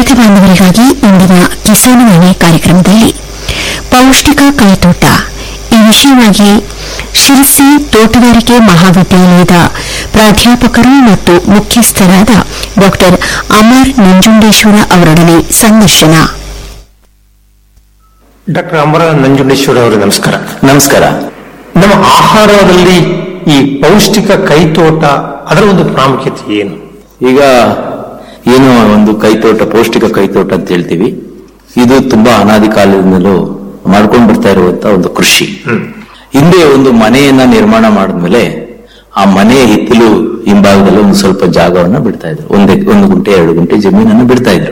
ರೈತ ಬಾಂಧವರಿಗಾಗಿ ಇಂದಿನ ಕಿಸಾನವಾಣಿ ಕಾರ್ಯಕ್ರಮದಲ್ಲಿ ಪೌಷ್ಟಿಕ ಕೈತೋಟ ಈ ವಿಷಯವಾಗಿ ಶಿರಸಿ ತೋಟಗಾರಿಕೆ ಮಹಾವಿದ್ಯಾಲಯದ ಪ್ರಾಧ್ಯಾಪಕರು ಮತ್ತು ಮುಖ್ಯಸ್ಥರಾದ ಡಾ ಅಮರ್ ನಂಜುಂಡೇಶ್ವರ ಅವರೊಡನೆ ಸಂದರ್ಶನ ಡಾಕ್ಟರ್ ಅಮರ ನಂಜುಂಡೇಶ್ವರ ಅವರು ನಮಸ್ಕಾರ ನಮಸ್ಕಾರ ನಮ್ಮ ಆಹಾರದಲ್ಲಿ ಈ ಪೌಷ್ಟಿಕ ಕೈತೋಟ ಅದರ ಒಂದು ಪ್ರಾಮುಖ್ಯತೆ ಏನು ಈಗ ಏನು ಒಂದು ಕೈತೋಟ ಪೌಷ್ಟಿಕ ಕೈತೋಟ ಅಂತ ಹೇಳ್ತೀವಿ ಇದು ತುಂಬಾ ಅನಾದಿ ಕಾಲದಿಂದಲೂ ಮಾಡ್ಕೊಂಡು ಬರ್ತಾ ಇರುವಂತ ಒಂದು ಕೃಷಿ ಹಿಂದೆ ಒಂದು ಮನೆಯನ್ನ ನಿರ್ಮಾಣ ಮಾಡಿದ್ಮೇಲೆ ಆ ಮನೆಯ ಹಿತ್ತಲು ಹಿಂಭಾಗದಲ್ಲಿ ಒಂದು ಸ್ವಲ್ಪ ಜಾಗವನ್ನ ಬಿಡ್ತಾ ಇದ್ರು ಒಂದೇ ಒಂದು ಗುಂಟೆ ಎರಡು ಗುಂಟೆ ಜಮೀನನ್ನು ಬಿಡ್ತಾ ಇದ್ರು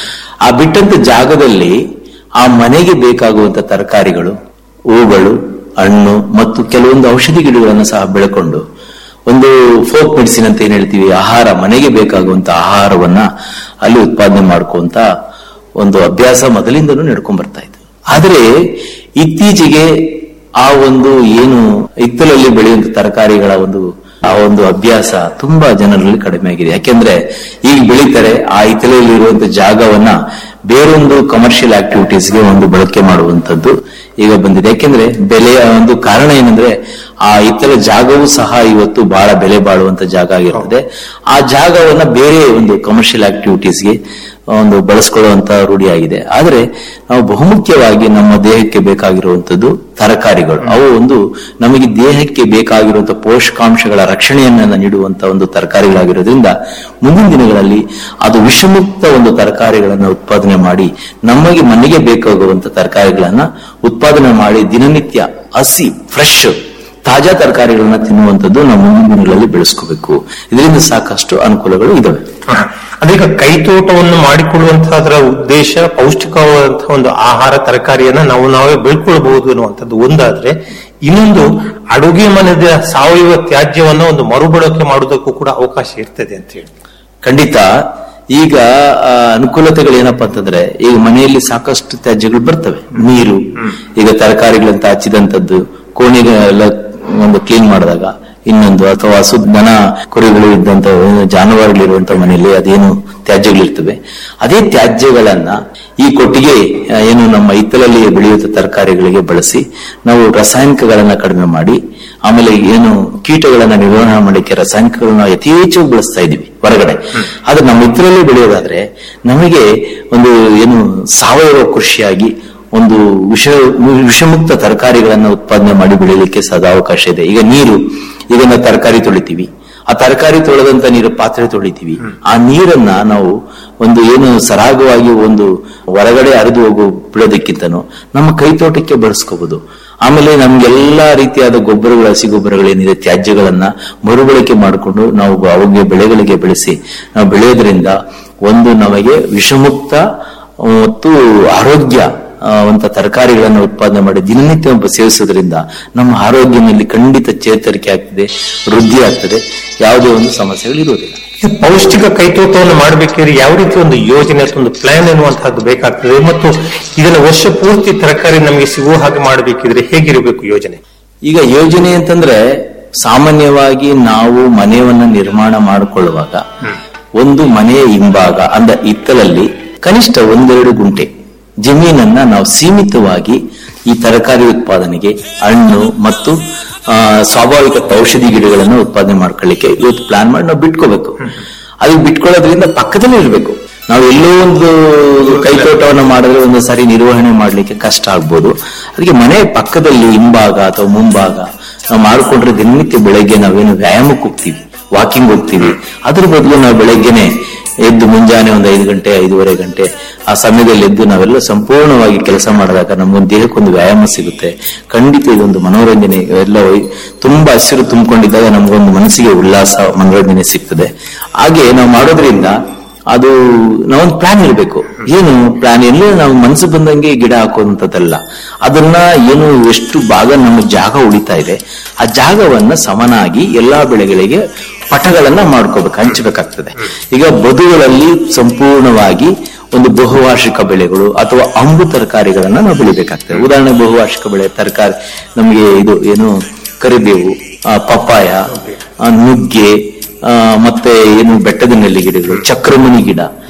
ಆ ಬಿಟ್ಟಂತ ಜಾಗದಲ್ಲಿ ಆ ಮನೆಗೆ ಬೇಕಾಗುವಂತ ತರಕಾರಿಗಳು ಹೂಗಳು ಹಣ್ಣು ಮತ್ತು ಕೆಲವೊಂದು ಔಷಧಿ ಗಿಡಗಳನ್ನು ಸಹ ಬೆಳ್ಕೊಂಡು ಒಂದು ಫೋಕ್ ಮೆಡಿಸಿನ್ ಅಂತ ಏನ್ ಹೇಳ್ತೀವಿ ಆಹಾರ ಮನೆಗೆ ಬೇಕಾಗುವಂತ ಆಹಾರವನ್ನ ಅಲ್ಲಿ ಉತ್ಪಾದನೆ ಮಾಡ್ಕೊಂತ ಒಂದು ಅಭ್ಯಾಸ ಮೊದಲಿಂದನೂ ನಡ್ಕೊಂಡ್ ಬರ್ತಾ ಇತ್ತು ಆದ್ರೆ ಇತ್ತೀಚೆಗೆ ಆ ಒಂದು ಏನು ಹಿತ್ತಲಲ್ಲಿ ಬೆಳೆಯುವಂತ ತರಕಾರಿಗಳ ಒಂದು ಆ ಒಂದು ಅಭ್ಯಾಸ ತುಂಬಾ ಜನರಲ್ಲಿ ಕಡಿಮೆ ಆಗಿದೆ ಯಾಕೆಂದ್ರೆ ಈಗ ಬೆಳೀತಾರೆ ಆ ಹಿತ್ತಲಲ್ಲಿ ಇರುವಂತ ಜಾಗವನ್ನ ಬೇರೊಂದು ಕಮರ್ಷಿಯಲ್ ಆಕ್ಟಿವಿಟೀಸ್ಗೆ ಒಂದು ಬಳಕೆ ಮಾಡುವಂತದ್ದು ಈಗ ಬಂದಿದೆ ಯಾಕೆಂದ್ರೆ ಬೆಲೆಯ ಒಂದು ಕಾರಣ ಏನಂದ್ರೆ ಆ ಇತರ ಜಾಗವೂ ಸಹ ಇವತ್ತು ಬಹಳ ಬೆಲೆ ಬಾಳುವಂತ ಜಾಗ ಆಗಿರ್ತದೆ ಆ ಜಾಗವನ್ನ ಬೇರೆ ಒಂದು ಕಮರ್ಷಿಯಲ್ ಆಕ್ಟಿವಿಟೀಸ್ಗೆ ಒಂದು ಬಳಸ್ಕೊಳ್ಳುವಂತ ರೂಢಿಯಾಗಿದೆ ಆದ್ರೆ ನಾವು ಬಹುಮುಖ್ಯವಾಗಿ ನಮ್ಮ ದೇಹಕ್ಕೆ ಬೇಕಾಗಿರುವಂತದ್ದು ತರಕಾರಿಗಳು ಅವು ಒಂದು ನಮಗೆ ದೇಹಕ್ಕೆ ಬೇಕಾಗಿರುವಂತಹ ಪೋಷಕಾಂಶಗಳ ರಕ್ಷಣೆಯನ್ನ ನೀಡುವಂತ ಒಂದು ತರಕಾರಿಗಳಾಗಿರೋದ್ರಿಂದ ಮುಂದಿನ ದಿನಗಳಲ್ಲಿ ಅದು ವಿಷಮುಕ್ತ ಒಂದು ತರಕಾರಿಗಳನ್ನ ಉತ್ಪಾದನೆ ಮಾಡಿ ನಮಗೆ ಮನೆಗೆ ಬೇಕಾಗುವಂತ ತರಕಾರಿಗಳನ್ನ ಉತ್ಪಾದನೆ ಮಾಡಿ ದಿನನಿತ್ಯ ಹಸಿ ಫ್ರೆಶ್ ತಾಜಾ ತರಕಾರಿಗಳನ್ನ ತಿನ್ನುವಂಥದ್ದು ನಾವು ಮುಂದಿನ ದಿನಗಳಲ್ಲಿ ಬೆಳೆಸ್ಕೋಬೇಕು ಇದರಿಂದ ಸಾಕಷ್ಟು ಅನುಕೂಲಗಳು ಇದಾವೆ ಅದೀಗ ಕೈತೋಟವನ್ನು ಮಾಡಿಕೊಳ್ಳುವಂತಹ ಅದರ ಉದ್ದೇಶ ಪೌಷ್ಟಿಕವಾದಂತಹ ಒಂದು ಆಹಾರ ತರಕಾರಿಯನ್ನ ನಾವು ನಾವೇ ಬೆಳ್ಕೊಳ್ಬಹುದು ಅನ್ನುವಂಥದ್ದು ಒಂದಾದ್ರೆ ಇನ್ನೊಂದು ಅಡುಗೆ ಮನೆಯ ಸಾವಯವ ತ್ಯಾಜ್ಯವನ್ನ ಒಂದು ಮರುಬಳಕೆ ಮಾಡುವುದಕ್ಕೂ ಕೂಡ ಅವಕಾಶ ಇರ್ತದೆ ಅಂತ ಹೇಳಿ ಖಂಡಿತ ಈಗ ಆ, ಅನುಕೂಲತೆಗಳು ಏನಪ್ಪಾ ಅಂತಂದ್ರೆ ಈಗ ಮನೆಯಲ್ಲಿ ಸಾಕಷ್ಟು ತ್ಯಾಜ್ಯಗಳು ಬರ್ತವೆ ನೀರು ಈಗ ತರಕಾರಿಗಳಂತ ಹಚ್ಚಿದಂತದ್ದು ಕೋಣೆಗೆಲ್ಲ ಒಂದು ಕ್ಲೀನ್ ಮಾಡಿದಾಗ ಇನ್ನೊಂದು ಅಥವಾ ಹಸು ದನ ಕುರಿಗಳು ಇದ್ದಂತ ಏನು ಜಾನುವಾರುಗಳಿರುವಂತ ಮನೆಯಲ್ಲಿ ಅದೇನು ತ್ಯಾಜ್ಯಗಳಿರ್ತವೆ ಅದೇ ತ್ಯಾಜ್ಯಗಳನ್ನ ಈ ಕೊಟ್ಟಿಗೆ ಆ, ಏನು ನಮ್ಮ ಹಿತ್ತಲಲ್ಲಿ ಬೆಳೆಯುವಂತ ತರಕಾರಿಗಳಿಗೆ ಬಳಸಿ ನಾವು ರಾಸಾಯನಿಕಗಳನ್ನ ಕಡಿಮೆ ಮಾಡಿ ಆಮೇಲೆ ಏನು ಕೀಟಗಳನ್ನ ನಿರ್ವಹಣೆ ಮಾಡಲಿಕ್ಕೆ ರಾಸಾಯನಿಕಗಳನ್ನ ಯಥೇಚ್ಛವಾಗಿ ಬಳಸ್ತಾ ಇದೀವಿ ಹೊರಗಡೆ ಆದ್ರೆ ನಮ್ಮ ಹಿತ್ತಲಲ್ಲಿ ಬೆಳೆಯೋದಾದ್ರೆ ನಮಗೆ ಒಂದು ಏನು ಸಾವಯವ ಕೃಷಿಯಾಗಿ ಒಂದು ವಿಷ ವಿಷಮುಕ್ತ ತರಕಾರಿಗಳನ್ನ ಉತ್ಪಾದನೆ ಮಾಡಿ ಬೆಳೆಯಲಿಕ್ಕೆ ಸದಾ ಅವಕಾಶ ಇದೆ ಈಗ ನೀರು ಈಗ ನಾವು ತರಕಾರಿ ತೊಳಿತೀವಿ ಆ ತರಕಾರಿ ತೊಳೆದಂತ ನೀರು ಪಾತ್ರೆ ತೊಳಿತೀವಿ ಆ ನೀರನ್ನ ನಾವು ಒಂದು ಏನು ಸರಾಗವಾಗಿ ಒಂದು ಹೊರಗಡೆ ಹರಿದು ಹೋಗೋ ಬಿಡೋದಕ್ಕಿಂತನೂ ನಮ್ಮ ಕೈತೋಟಕ್ಕೆ ಬಳಸ್ಕೋಬಹುದು ಆಮೇಲೆ ನಮ್ಗೆಲ್ಲಾ ರೀತಿಯಾದ ಗೊಬ್ಬರಗಳು ಹಸಿ ಗೊಬ್ಬರಗಳೇನಿದೆ ತ್ಯಾಜ್ಯಗಳನ್ನ ಮರುಬಳಕೆ ಮಾಡಿಕೊಂಡು ನಾವು ಅವುಗೆ ಬೆಳೆಗಳಿಗೆ ಬೆಳೆಸಿ ನಾವು ಬೆಳೆಯೋದ್ರಿಂದ ಒಂದು ನಮಗೆ ವಿಷಮುಕ್ತ ಮತ್ತು ಆರೋಗ್ಯ ಆ, ವಂತ ತರಕಾರಿಗಳನ್ನು ಉತ್ಪಾದನೆ ಮಾಡಿ ದಿನನಿತ್ಯ ಒಬ್ಬ ಸೇವಿಸೋದ್ರಿಂದ ನಮ್ಮ ಆರೋಗ್ಯದಲ್ಲಿ ಖಂಡಿತ ಚೇತರಿಕೆ ಆಗ್ತದೆ ವೃದ್ಧಿ ಆಗ್ತದೆ ಯಾವುದೇ ಒಂದು ಸಮಸ್ಯೆಗಳು ಇರುವುದಿಲ್ಲ ಈ ಪೌಷ್ಟಿಕ ಕೈತೋಟವನ್ನು ಮಾಡಬೇಕಾದ್ರೆ ಯಾವ ರೀತಿ ಒಂದು ಯೋಜನೆ ಅಥವಾ ಒಂದು ಪ್ಲಾನ್ ಎನ್ನುವಂತಹದ್ದು ಬೇಕಾಗ್ತದೆ ಮತ್ತು ಇದನ್ನ ವರ್ಷ ಪೂರ್ತಿ ತರಕಾರಿ ನಮಗೆ ಸಿಗುವ ಹಾಗೆ ಮಾಡಬೇಕಿದ್ರೆ ಹೇಗಿರಬೇಕು ಯೋಜನೆ ಈಗ ಯೋಜನೆ ಅಂತಂದ್ರೆ ಸಾಮಾನ್ಯವಾಗಿ ನಾವು ಮನೆಯನ್ನ ನಿರ್ಮಾಣ ಮಾಡಿಕೊಳ್ಳುವಾಗ ಒಂದು ಮನೆಯ ಹಿಂಭಾಗ ಅಂದ ಹಿತ್ತಲಲ್ಲಿ ಕನಿಷ್ಠ ಒಂದೆರಡು ಗುಂಟೆ ಜಮೀನನ್ನ ನಾವು ಸೀಮಿತವಾಗಿ ಈ ತರಕಾರಿ ಉತ್ಪಾದನೆಗೆ ಹಣ್ಣು ಮತ್ತು ಆ, ಸ್ವಾಭಾವಿಕ ಔಷಧಿ ಗಿಡಗಳನ್ನು ಉತ್ಪಾದನೆ ಮಾಡ್ಕೊಳ್ಳಿಕ್ಕೆ ಇವತ್ತು ಪ್ಲಾನ್ ಮಾಡಿ ನಾವು ಬಿಟ್ಕೋಬೇಕು ಅದು ಬಿಟ್ಕೊಳ್ಳೋದ್ರಿಂದ ಪಕ್ಕದಲ್ಲೇ ಇರಬೇಕು ನಾವು ಎಲ್ಲೋ ಒಂದು ಕೈತೋಟವನ್ನು ಮಾಡಿದ್ರೆ ಒಂದು ಸಾರಿ ನಿರ್ವಹಣೆ ಮಾಡ್ಲಿಕ್ಕೆ ಕಷ್ಟ ಆಗ್ಬೋದು ಅದಕ್ಕೆ ಮನೆ ಪಕ್ಕದಲ್ಲಿ ಹಿಂಭಾಗ ಅಥವಾ ಮುಂಭಾಗ ನಾವು ಮಾಡ್ಕೊಂಡ್ರೆ ದಿನನಿತ್ಯ ಬೆಳಗ್ಗೆ ನಾವೇನು ವ್ಯಾಯಾಮಕ್ಕೆ ಹೋಗ್ತೀವಿ ವಾಕಿಂಗ್ ಹೋಗ್ತೀವಿ ಅದ್ರ ಬದಲು ನಾವು ಬೆಳಗ್ಗೆನೆ ಎದ್ದು ಮುಂಜಾನೆ ಒಂದು ಐದು ಗಂಟೆ ಐದೂವರೆ ಗಂಟೆ ಆ ಸಮಯದಲ್ಲಿ ಎದ್ದು ನಾವೆಲ್ಲ ಸಂಪೂರ್ಣವಾಗಿ ಕೆಲಸ ಮಾಡಿದಾಗ ನಮ್ಗೊಂದು ದೇಹಕ್ಕೊಂದು ವ್ಯಾಯಾಮ ಸಿಗುತ್ತೆ ಖಂಡಿತ ಇದೊಂದು ಮನೋರಂಜನೆ ಎಲ್ಲ ಒಯ್- ತುಂಬಾ ಹಸಿರು ತುಂಬಿಕೊಂಡಿದ್ದಾಗ ನಮಗೊಂದು ಮನಸ್ಸಿಗೆ ಉಲ್ಲಾಸ ಮನೋರಂಜನೆ ಸಿಗ್ತದೆ ಹಾಗೆ ನಾವು ಮಾಡೋದ್ರಿಂದ ಅದು ನಾವೊಂದು ಪ್ಲಾನ್ ಇರಬೇಕು ಏನು ಪ್ಲಾನ್ ಎಲ್ಲ ನಾವು ಮನಸ್ಸು ಬಂದಂಗೆ ಗಿಡ ಹಾಕುವಂಥದ್ದಲ್ಲ ಅದನ್ನ ಏನು ಎಷ್ಟು ಭಾಗ ನಮ್ಮ ಜಾಗ ಉಳಿತಾ ಇದೆ ಆ ಜಾಗವನ್ನ ಸಮನಾಗಿ ಎಲ್ಲಾ ಬೆಳೆಗಳಿಗೆ ಪಟಗಳನ್ನ ಮಾಡ್ಕೋಬೇಕು ಹಂಚಬೇಕಾಗ್ತದೆ ಈಗ ಬದುಗಳಲ್ಲಿ ಸಂಪೂರ್ಣವಾಗಿ ಒಂದು ಬಹುವಾರ್ಷಿಕ ಬೆಳೆಗಳು ಅಥವಾ ಅಂಬು ತರಕಾರಿಗಳನ್ನ ನಾವು ಬೆಳಿಬೇಕಾಗ್ತದೆ ಉದಾಹರಣೆ ಬಹುವಾರ್ಷಿಕ ಬೆಳೆ ತರಕಾರಿ ನಮಗೆ ಇದು ಏನು ಕರಿಬೇವು ಆ, ಪಪ್ಪಾಯ ಆ, ನುಗ್ಗೆ ಆ, ಮತ್ತೆ ಏನು ಬೆಟ್ಟದ ನೆಲ್ಲಿ ಗಿಡಗಳು ಚಕ್ರಮಣಿ ಗಿಡ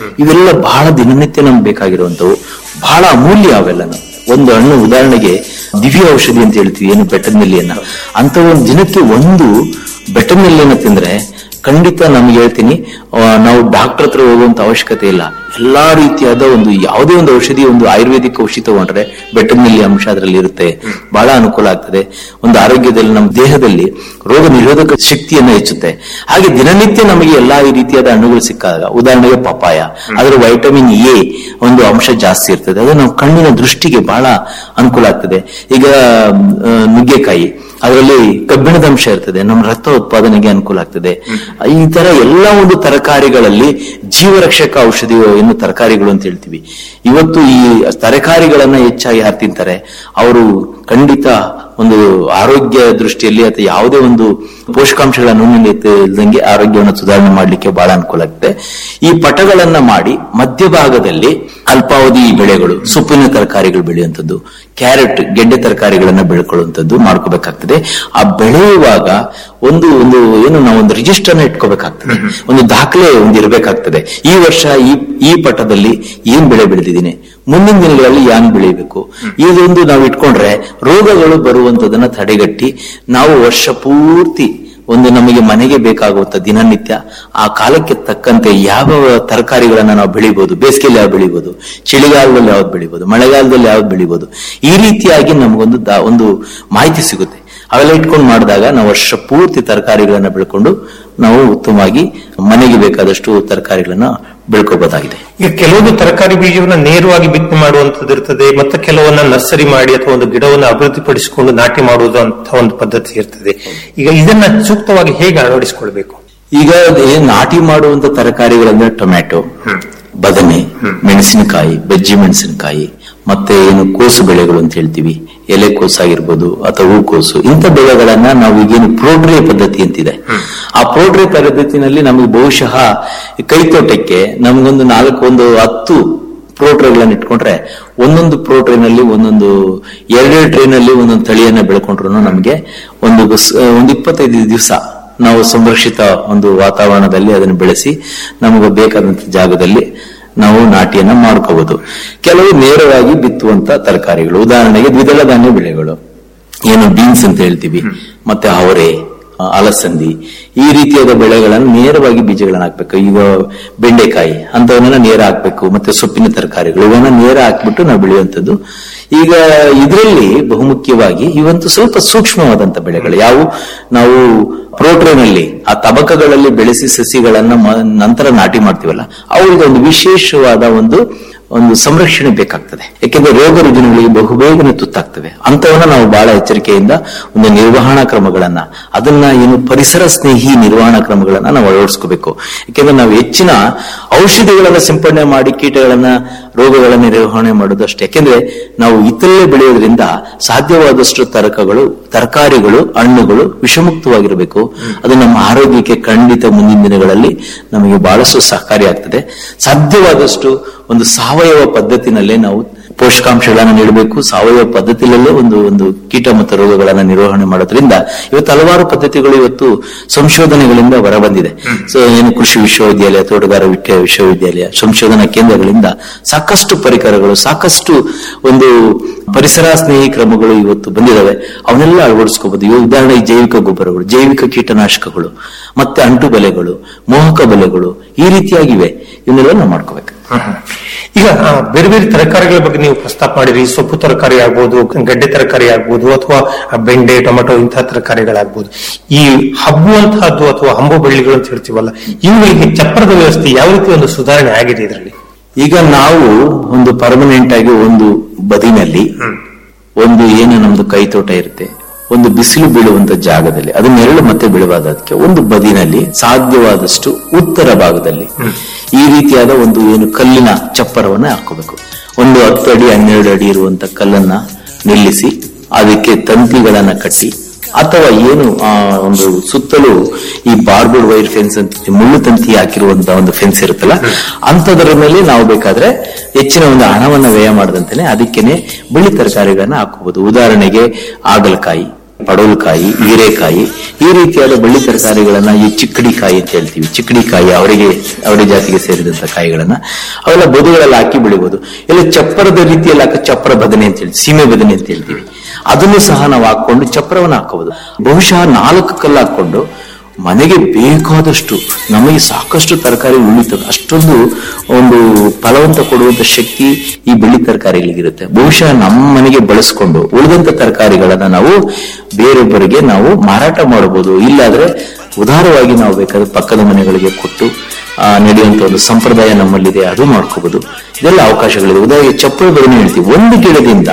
ಇವೆಲ್ಲ ಬಹಳ ದಿನನಿತ್ಯ ನಮ್ಗೆ ಬೇಕಾಗಿರುವಂತವು ಬಹಳ ಅಮೂಲ್ಯ ಅವೆಲ್ಲನು ಒಂದು ಹಣ್ಣು ಉದಾಹರಣೆಗೆ ದಿವ್ಯ ಔಷಧಿ ಅಂತ ಹೇಳ್ತೀವಿ ಏನು ಬೆಟ್ಟದ ನೆಲ್ಲಿಯನ್ನ ಅಂತ ಒಂದು ದಿನಕ್ಕೆ ಒಂದು ಬೆಟ್ಟದ ನೆಲ್ಲಿಯನ್ನ ತಿಂದ್ರೆ ಖಂಡಿತ ನಮ್ಗೆ ಹೇಳ್ತೀನಿ ಆ, ನಾವು ಡಾಕ್ಟರ್ ಹತ್ರ ಹೋಗುವಂತ ಅವಶ್ಯಕತೆ ಇಲ್ಲ ಎಲ್ಲಾ ರೀತಿಯಾದ ಒಂದು ಯಾವುದೇ ಒಂದು ಔಷಧಿ ಒಂದು ಆಯುರ್ವೇದಿಕ್ ಔಷಧಿ ತಗೊಂಡ್ರೆ ಬೆಟ್ಟದ ನೆಲ್ಲಿ ಅಂಶ ಅದರಲ್ಲಿ ಇರುತ್ತೆ ಬಹಳ ಅನುಕೂಲ ಆಗ್ತದೆ ಒಂದು ಆರೋಗ್ಯದಲ್ಲಿ ನಮ್ಮ ದೇಹದಲ್ಲಿ ರೋಗ ನಿರೋಧಕ ಶಕ್ತಿಯನ್ನ ಹೆಚ್ಚುತ್ತೆ ಹಾಗೆ ದಿನನಿತ್ಯ ನಮಗೆ ಎಲ್ಲಾ ಈ ರೀತಿಯಾದ ಹಣ್ಣುಗಳು ಸಿಕ್ಕಾಗ ಉದಾಹರಣೆಗೆ ಪಪಾಯ ಅದರ ವೈಟಮಿನ್ ಎ ಒಂದು ಅಂಶ ಜಾಸ್ತಿ ಇರ್ತದೆ ಅದು ನಾವು ಕಣ್ಣಿನ ದೃಷ್ಟಿಗೆ ಬಹಳ ಅನುಕೂಲ ಆಗ್ತದೆ ಈಗ ಆ, ನುಗ್ಗೆಕಾಯಿ ಅದರಲ್ಲಿ ಕಬ್ಬಿಣದ ಅಂಶ ಇರ್ತದೆ ನಮ್ಮ ರಕ್ತ ಉತ್ಪಾದನೆಗೆ ಅನುಕೂಲ ಆಗ್ತದೆ ಈ ತರ ಎಲ್ಲ ಒಂದು ತರಕಾರಿಗಳಲ್ಲಿ ಜೀವರಕ್ಷಕ ಔಷಧಿ ಏನು ತರಕಾರಿಗಳು ಅಂತ ಹೇಳ್ತೀವಿ ಇವತ್ತು ಈ ತರಕಾರಿಗಳನ್ನ ಹೆಚ್ಚಾಗಿ ಯಾರು ತಿಂತಾರೆ ಅವರು ಖಂಡಿತ ಒಂದು ಆರೋಗ್ಯ ದೃಷ್ಟಿಯಲ್ಲಿ ಅಥವಾ ಯಾವುದೇ ಒಂದು ಪೋಷಕಾಂಶಗಳ ನ್ಯೂನ್ಯತೆ ಇಲ್ದಂಗೆ ಆರೋಗ್ಯವನ್ನು ಸುಧಾರಣೆ ಮಾಡಲಿಕ್ಕೆ ಬಹಳ ಅನುಕೂಲ ಆಗುತ್ತೆ ಈ ಪಟಗಳನ್ನ ಮಾಡಿ ಮಧ್ಯಭಾಗದಲ್ಲಿ ಅಲ್ಪಾವಧಿ ಬೆಳೆಗಳು ಸೊಪ್ಪಿನ ತರಕಾರಿಗಳು ಬೆಳೆಯುವಂಥದ್ದು ಕ್ಯಾರೆಟ್ ಗೆಡ್ಡೆ ತರಕಾರಿಗಳನ್ನ ಬೆಳ್ಕೊಳ್ಳುವಂಥದ್ದು ಮಾಡ್ಕೋಬೇಕಾಗ್ತದೆ ಆ ಬೆಳೆಯುವಾಗ ಒಂದು ಒಂದು ಏನು ನಾವು ಒಂದು ರಿಜಿಸ್ಟರ್ ನ ಇಟ್ಕೋಬೇಕಾಗ್ತದೆ ಒಂದು ದಾಖಲೆ ಒಂದು ಇರಬೇಕಾಗ್ತದೆ ಈ ವರ್ಷ ಈ ಈ ಪಟದಲ್ಲಿ ಏನ್ ಬೆಳೆ ಬೆಳೆದಿದ್ದೀನಿ ಮುಂದಿನ ದಿನಗಳಲ್ಲಿ ಯಾನ್ ಬೆಳಿಬೇಕು ಇದೊಂದು ನಾವು ಇಟ್ಕೊಂಡ್ರೆ ರೋಗಗಳು ಬರುವಂತದನ್ನ ತಡೆಗಟ್ಟಿ ನಾವು ವರ್ಷ ಪೂರ್ತಿ ಒಂದು ನಮಗೆ ಮನೆಗೆ ಬೇಕಾಗುವಂತ ದಿನನಿತ್ಯ ಆ ಕಾಲಕ್ಕೆ ತಕ್ಕಂತೆ ಯಾವ ತರಕಾರಿಗಳನ್ನ ನಾವು ಬೆಳಿಬಹುದು ಬೇಸಿಗೆಯಲ್ಲಿ ಯಾವ್ದು ಬೆಳಿಬಹುದು ಚಳಿಗಾಲದಲ್ಲಿ ಯಾವ್ದು ಬೆಳಿಬಹುದು ಮಳೆಗಾಲದಲ್ಲಿ ಯಾವ್ದು ಬೆಳಿಬಹುದು ಈ ರೀತಿಯಾಗಿ ನಮಗೊಂದು ದಾ- ಒಂದು ಮಾಹಿತಿ ಸಿಗುತ್ತೆ ಅವೆಲ್ಲ ಇಟ್ಕೊಂಡು ಮಾಡಿದಾಗ ನಾವು ವರ್ಷ ಪೂರ್ತಿ ತರಕಾರಿಗಳನ್ನ ಬೆಳ್ಕೊಂಡು ನಾವು ಉತ್ತಮವಾಗಿ ಮನೆಗೆ ಬೇಕಾದಷ್ಟು ತರಕಾರಿಗಳನ್ನ ಬೆಳ್ಕೋಬಹುದಾಗಿದೆ ಈಗ ಕೆಲವೊಂದು ತರಕಾರಿ ಬೀಜವನ್ನ ನೇರವಾಗಿ ಬಿತ್ತನೆ ಮಾಡುವಂತದ್ದು ಇರ್ತದೆ ಮತ್ತೆ ಕೆಲವನ್ನ ನರ್ಸರಿ ಮಾಡಿ ಅಥವಾ ಒಂದು ಗಿಡವನ್ನು ಅಭಿವೃದ್ಧಿಪಡಿಸಿಕೊಂಡು ನಾಟಿ ಮಾಡುವುದು ಅಂತ ಒಂದು ಪದ್ಧತಿ ಇರ್ತದೆ ಈಗ ಇದನ್ನ ಸೂಕ್ತವಾಗಿ ಹೇಗೆ ಅಳವಡಿಸಿಕೊಳ್ಬೇಕು ಈಗ ಏನ್ ನಾಟಿ ಮಾಡುವಂತ ತರಕಾರಿಗಳಂದ್ರೆ ಟೊಮ್ಯಾಟೊ ಬದನೆ ಮೆಣಸಿನಕಾಯಿ ಬಜ್ಜಿ ಮೆಣಸಿನಕಾಯಿ ಮತ್ತೆ ಏನು ಕೋಸು ಬೆಳೆಗಳು ಅಂತ ಹೇಳ್ತೀವಿ ಎಲೆ ಕೋಸು ಆಗಿರ್ಬೋದು ಅಥವಾ ಹೂಕೋಸು ಇಂಥ ಬೆಳೆಗಳನ್ನ ನಾವು ಈಗೇನು ಪ್ರೋಟ್ರೇ ಪದ್ಧತಿ ಅಂತಿದೆ ಆ ಪ್ರೋಟ್ರೇ ಪದ್ಧತಿನಲ್ಲಿ ನಮಗೆ ಬಹುಶಃ ಕೈತೋಟಕ್ಕೆ ನಮಗೊಂದು ನಾಲ್ಕು ಒಂದು ಹತ್ತು ಪ್ರೋಟ್ರೇಗಳನ್ನ ಇಟ್ಕೊಂಡ್ರೆ ಒಂದೊಂದು ಪ್ರೋಟ್ರೇನಲ್ಲಿ ಒಂದೊಂದು ಎರಡೆರಡು ಟ್ರೈನಲ್ಲಿ ಒಂದೊಂದು ತಳಿಯನ್ನ ಬೆಳ್ಕೊಂಡ್ರು ನಮಗೆ ಒಂದು ಸ್- ಒಂದು ಇಪ್ಪತ್ತೈದು ದಿವಸ ನಾವು ಸಂರಕ್ಷಿತ ಒಂದು ವಾತಾವರಣದಲ್ಲಿ ಅದನ್ನು ಬೆಳೆಸಿ ನಮಗೆ ಬೇಕಾದಂತ ಜಾಗದಲ್ಲಿ ನಾವು ನಾಟಿಯನ್ನ ಮಾಡ್ಕೋಬಹುದು ಕೆಲವು ನೇರವಾಗಿ ಬಿತ್ತುವಂತ ತರಕಾರಿಗಳು ಉದಾಹರಣೆಗೆ ದ್ವಿದಳ ಧಾನ್ಯ ಬೆಳೆಗಳು ಏನು ಬೀನ್ಸ್ ಅಂತ ಹೇಳ್ತೀವಿ ಮತ್ತೆ ಅವರೆ ಆ, ಅಲಸಂದಿ ಈ ರೀತಿಯಾದ ಬೆಳೆಗಳನ್ನು ನೇರವಾಗಿ ಬೀಜಗಳನ್ನ ಹಾಕ್ಬೇಕು ಈಗ ಬೆಂಡೆಕಾಯಿ ಅಂತವನ್ನೆಲ್ಲ ನೇರ ಹಾಕ್ಬೇಕು ಮತ್ತೆ ಸೊಪ್ಪಿನ ತರಕಾರಿಗಳು ಇವನ್ನ ನೇರ ಹಾಕ್ಬಿಟ್ಟು ನಾವು ಬೆಳೆಯುವಂಥದ್ದು ಈಗ ಇದರಲ್ಲಿ ಬಹುಮುಖ್ಯವಾಗಿ ಇವಂತೂ ಸ್ವಲ್ಪ ಸೂಕ್ಷ್ಮವಾದಂತ ಬೆಳೆಗಳು ಯಾವುವು ನಾವು ಪ್ರೋಟ್ರೇನಲ್ಲಿ ಆ ತಬಕಗಳಲ್ಲಿ ಬೆಳೆಸಿ ಸಸಿಗಳನ್ನ ಮ- ನಂತರ ನಾಟಿ ಮಾಡ್ತೀವಲ್ಲ ಅವುಗಳಿಗೆ ಒಂದು ವಿಶೇಷವಾದ ಒಂದು ಒಂದು ಸಂರಕ್ಷಣೆ ಬೇಕಾಗ್ತದೆ ಯಾಕೆಂದ್ರೆ ರೋಗ ರುಜಿನಗಳಿಗೆ ಬಹುಬೇಗನೆ ತುತ್ತಾಗ್ತವೆ ಅಂತವನ್ನ ನಾವು ಬಹಳ ಎಚ್ಚರಿಕೆಯಿಂದ ಒಂದು ನಿರ್ವಹಣಾ ಕ್ರಮಗಳನ್ನ ಅದನ್ನ ಏನು ಪರಿಸರ ಸ್ನೇಹಿ ನಿರ್ವಹಣಾ ಕ್ರಮಗಳನ್ನ ನಾವು ಅಳವಡಿಸ್ಕೋಬೇಕು ಯಾಕೆಂದ್ರೆ ನಾವು ಹೆಚ್ಚಿನ ಔಷಧಿಗಳನ್ನ ಸಿಂಪಡಣೆ ಮಾಡಿ ಕೀಟಗಳನ್ನ ರೋಗಗಳ ನಿರ್ವಹಣೆ ಮಾಡೋದು ಅಷ್ಟೇ ಯಾಕೆಂದ್ರೆ ನಾವು ಇತರಲ್ಲೇ ಬೆಳೆಯೋದ್ರಿಂದ ಸಾಧ್ಯವಾದಷ್ಟು ತರಕಗಳು ತರಕಾರಿಗಳು ಹಣ್ಣುಗಳು ವಿಷಮುಕ್ತವಾಗಿರಬೇಕು ಅದು ನಮ್ಮ ಆರೋಗ್ಯಕ್ಕೆ ಖಂಡಿತ ಮುಂದಿನ ದಿನಗಳಲ್ಲಿ ನಮಗೆ ಬಹಳಷ್ಟು ಸಹಕಾರಿಯಾಗ್ತದೆ ಸಾಧ್ಯವಾದಷ್ಟು ಒಂದು ಸಾವಯವ ಪದ್ಧತಿನಲ್ಲೇ ನಾವು ಪೋಷಕಾಂಶಗಳನ್ನ ನೀಡಬೇಕು ಸಾವಯವ ಪದ್ಧತಿಯಲ್ಲೇ ಒಂದು ಒಂದು ಕೀಟ ಮತ್ತು ರೋಗಗಳನ್ನ ನಿರ್ವಹಣೆ ಮಾಡೋದ್ರಿಂದ ಇವತ್ತು ಹಲವಾರು ಪದ್ಧತಿಗಳು ಇವತ್ತು ಸಂಶೋಧನೆಗಳಿಂದ ಹೊರಬಂದಿದೆ ಸೊ ಏನು ಕೃಷಿ ವಿಶ್ವವಿದ್ಯಾಲಯ ತೋಟಗಾರ ವಿದ್ಯಾ- ವಿಶ್ವವಿದ್ಯಾಲಯ ಸಂಶೋಧನಾ ಕೇಂದ್ರಗಳಿಂದ ಸಾಕಷ್ಟು ಪರಿಕರಗಳು ಸಾಕಷ್ಟು ಒಂದು ಪರಿಸರ ಸ್ನೇಹಿ ಕ್ರಮಗಳು ಇವತ್ತು ಬಂದಿದ್ದಾವೆ ಅವನ್ನೆಲ್ಲ ಅಳವಡಿಸ್ಕೋಬಹುದು ಇವಾಗ ಉದಾಹರಣೆಗೆ ಜೈವಿಕ ಗೊಬ್ಬರಗಳು ಜೈವಿಕ ಕೀಟನಾಶಕಗಳು ಮತ್ತೆ ಅಂಟು ಬಲೆಗಳು ಮೋಹಕ ಬಲೆಗಳು ಈ ರೀತಿಯಾಗಿವೆ ಇವನ್ನೆಲ್ಲ ನಾವು ಮಾಡ್ಕೋಬೇಕು ಈಗ ಆ, ಬೇರೆ ಬೇರೆ ತರಕಾರಿಗಳ ಬಗ್ಗೆ ನೀವು ಪ್ರಸ್ತಾಪ ಮಾಡಿರಿ ಸೊಪ್ಪು ತರಕಾರಿ ಆಗ್ಬೋದು ಗಡ್ಡೆ ತರಕಾರಿ ಆಗ್ಬೋದು ಅಥವಾ ಆ ಬೆಂಡೆ ಟೊಮೆಟೊ ಇಂತಹ ತರಕಾರಿಗಳಾಗ್ಬೋದು ಈ ಹಬ್ಬುವಂತಹದ್ದು ಅಥವಾ ಹಂಬು ಬಳ್ಳಿಗಳು ಅಂತ ಹೇಳ್ತೀವಲ್ಲ ಇವುಗಳಿಗೆ ಚಪ್ಪರದ ವ್ಯವಸ್ಥೆ ಯಾವ ರೀತಿ ಒಂದು ಸುಧಾರಣೆ ಆಗಿದೆ ಇದರಲ್ಲಿ ಈಗ ನಾವು ಒಂದು ಪರ್ಮನೆಂಟ್ ಆಗಿ ಒಂದು ಬದಿನಲ್ಲಿ ಒಂದು ಏನು ನಮ್ದು ಕೈ ತೋಟ ಇರುತ್ತೆ ಒಂದು ಬಿಸಿಲು ಬೀಳುವಂತ ಜಾಗದಲ್ಲಿ ಅದು ನೆರಳು ಮತ್ತೆ ಬೀಳುವಾದಕ್ಕೆ ಒಂದು ಬದಿನಲ್ಲಿ ಸಾಧ್ಯವಾದಷ್ಟು ಉತ್ತರ ಭಾಗದಲ್ಲಿ ಈ ರೀತಿಯಾದ ಒಂದು ಏನು ಕಲ್ಲಿನ ಚಪ್ಪರವನ್ನ ಹಾಕೋಬೇಕು ಒಂದು ಹತ್ತು ಅಡಿ ಹನ್ನೆರಡು ಅಡಿ ಇರುವಂತ ಕಲ್ಲನ್ನ ನಿಲ್ಲಿಸಿ ಅದಕ್ಕೆ ತಂತಿಗಳನ್ನ ಕಟ್ಟಿ ಅಥವಾ ಏನು ಆ ಒಂದು ಸುತ್ತಲೂ ಈ ಬಾರ್ಬರ್ಡ್ ವೈರ್ ಫೆನ್ಸ್ ಅಂತ ಮುಳ್ಳು ತಂತಿ ಹಾಕಿರುವಂತಹ ಒಂದು ಫೆನ್ಸ್ ಇರುತ್ತಲ್ಲ ಅಂತದರ ಮೇಲೆ ನಾವು ಬೇಕಾದ್ರೆ ಹೆಚ್ಚಿನ ಒಂದು ಹಣವನ್ನ ವ್ಯಯ ಮಾಡದಂತಾನೆ ಅದಕ್ಕೇನೆ ಬಿಳಿ ತರಕಾರಿಗಳನ್ನ ಹಾಕಬಹುದು ಉದಾಹರಣೆಗೆ ಹಾಗಲಕಾಯಿ ಪಡವಲಕಾಯಿ ಹೀರೆಕಾಯಿ ಈ ರೀತಿಯಾದ ಬಳ್ಳಿ ತರಕಾರಿಗಳನ್ನ ಈ ಚಿಕ್ಕಡಿಕಾಯಿ ಅಂತ ಹೇಳ್ತೀವಿ ಚಿಕ್ಕಡಿಕಾಯಿ ಅವರಿಗೆ ಅವರ ಜಾತಿಗೆ ಸೇರಿದಂತ ಕಾಯಿಗಳನ್ನ ಅವೆಲ್ಲ ಬದುಗಳಲ್ಲಿ ಹಾಕಿ ಬೆಳಿಬಹುದು ಇಲ್ಲ ಚಪ್ಪರದ ರೀತಿಯಲ್ಲಿ ಹಾಕ ಚಪ್ಪರ ಬದನೆ ಅಂತ ಹೇಳಿ ಸೀಮೆ ಬದನೆ ಅಂತ ಹೇಳ್ತೀವಿ ಅದನ್ನು ಸಹ ನಾವು ಹಾಕೊಂಡು ಚಪ್ಪರವನ್ನು ಹಾಕಬಹುದು ಬಹುಶಃ ನಾಲ್ಕು ಕಲ್ಲು ಹಾಕೊಂಡು ಮನೆಗೆ ಬೇಕಾದಷ್ಟು ನಮಗೆ ಸಾಕಷ್ಟು ತರಕಾರಿ ಉಳಿತದೆ ಅಷ್ಟೊಂದು ಒಂದು ಫಲವಂತ ಕೊಡುವಂತ ಶಕ್ತಿ ಈ ಬೆಳ್ಳಿ ತರಕಾರಿಗಳಿಗಿರುತ್ತೆ ಬಹುಶಃ ನಮ್ಮ ಮನೆಗೆ ಬಳಸ್ಕೊಂಡು ಉಳಿದಂತ ತರಕಾರಿಗಳನ್ನ ನಾವು ಬೇರೊಬ್ಬರಿಗೆ ನಾವು ಮಾರಾಟ ಮಾಡಬಹುದು ಇಲ್ಲಾದ್ರೆ ಉದಾರವಾಗಿ ನಾವು ಬೇಕಾದ್ರೆ ಪಕ್ಕದ ಮನೆಗಳಿಗೆ ಕೊಟ್ಟು ಆ, ನಡೆಯುವಂತ ಒಂದು ಸಂಪ್ರದಾಯ ನಮ್ಮಲ್ಲಿದೆ ಅದು ಮಾಡ್ಕೋಬಹುದು ಇದೆಲ್ಲ ಅವಕಾಶಗಳಿದೆ ಉದಾಹರಣೆಗೆ ಚಪ್ಪಲ್ ಬದನೆ ಹೇಳ್ತೀವಿ ಒಂದು ಗಿಡದಿಂದ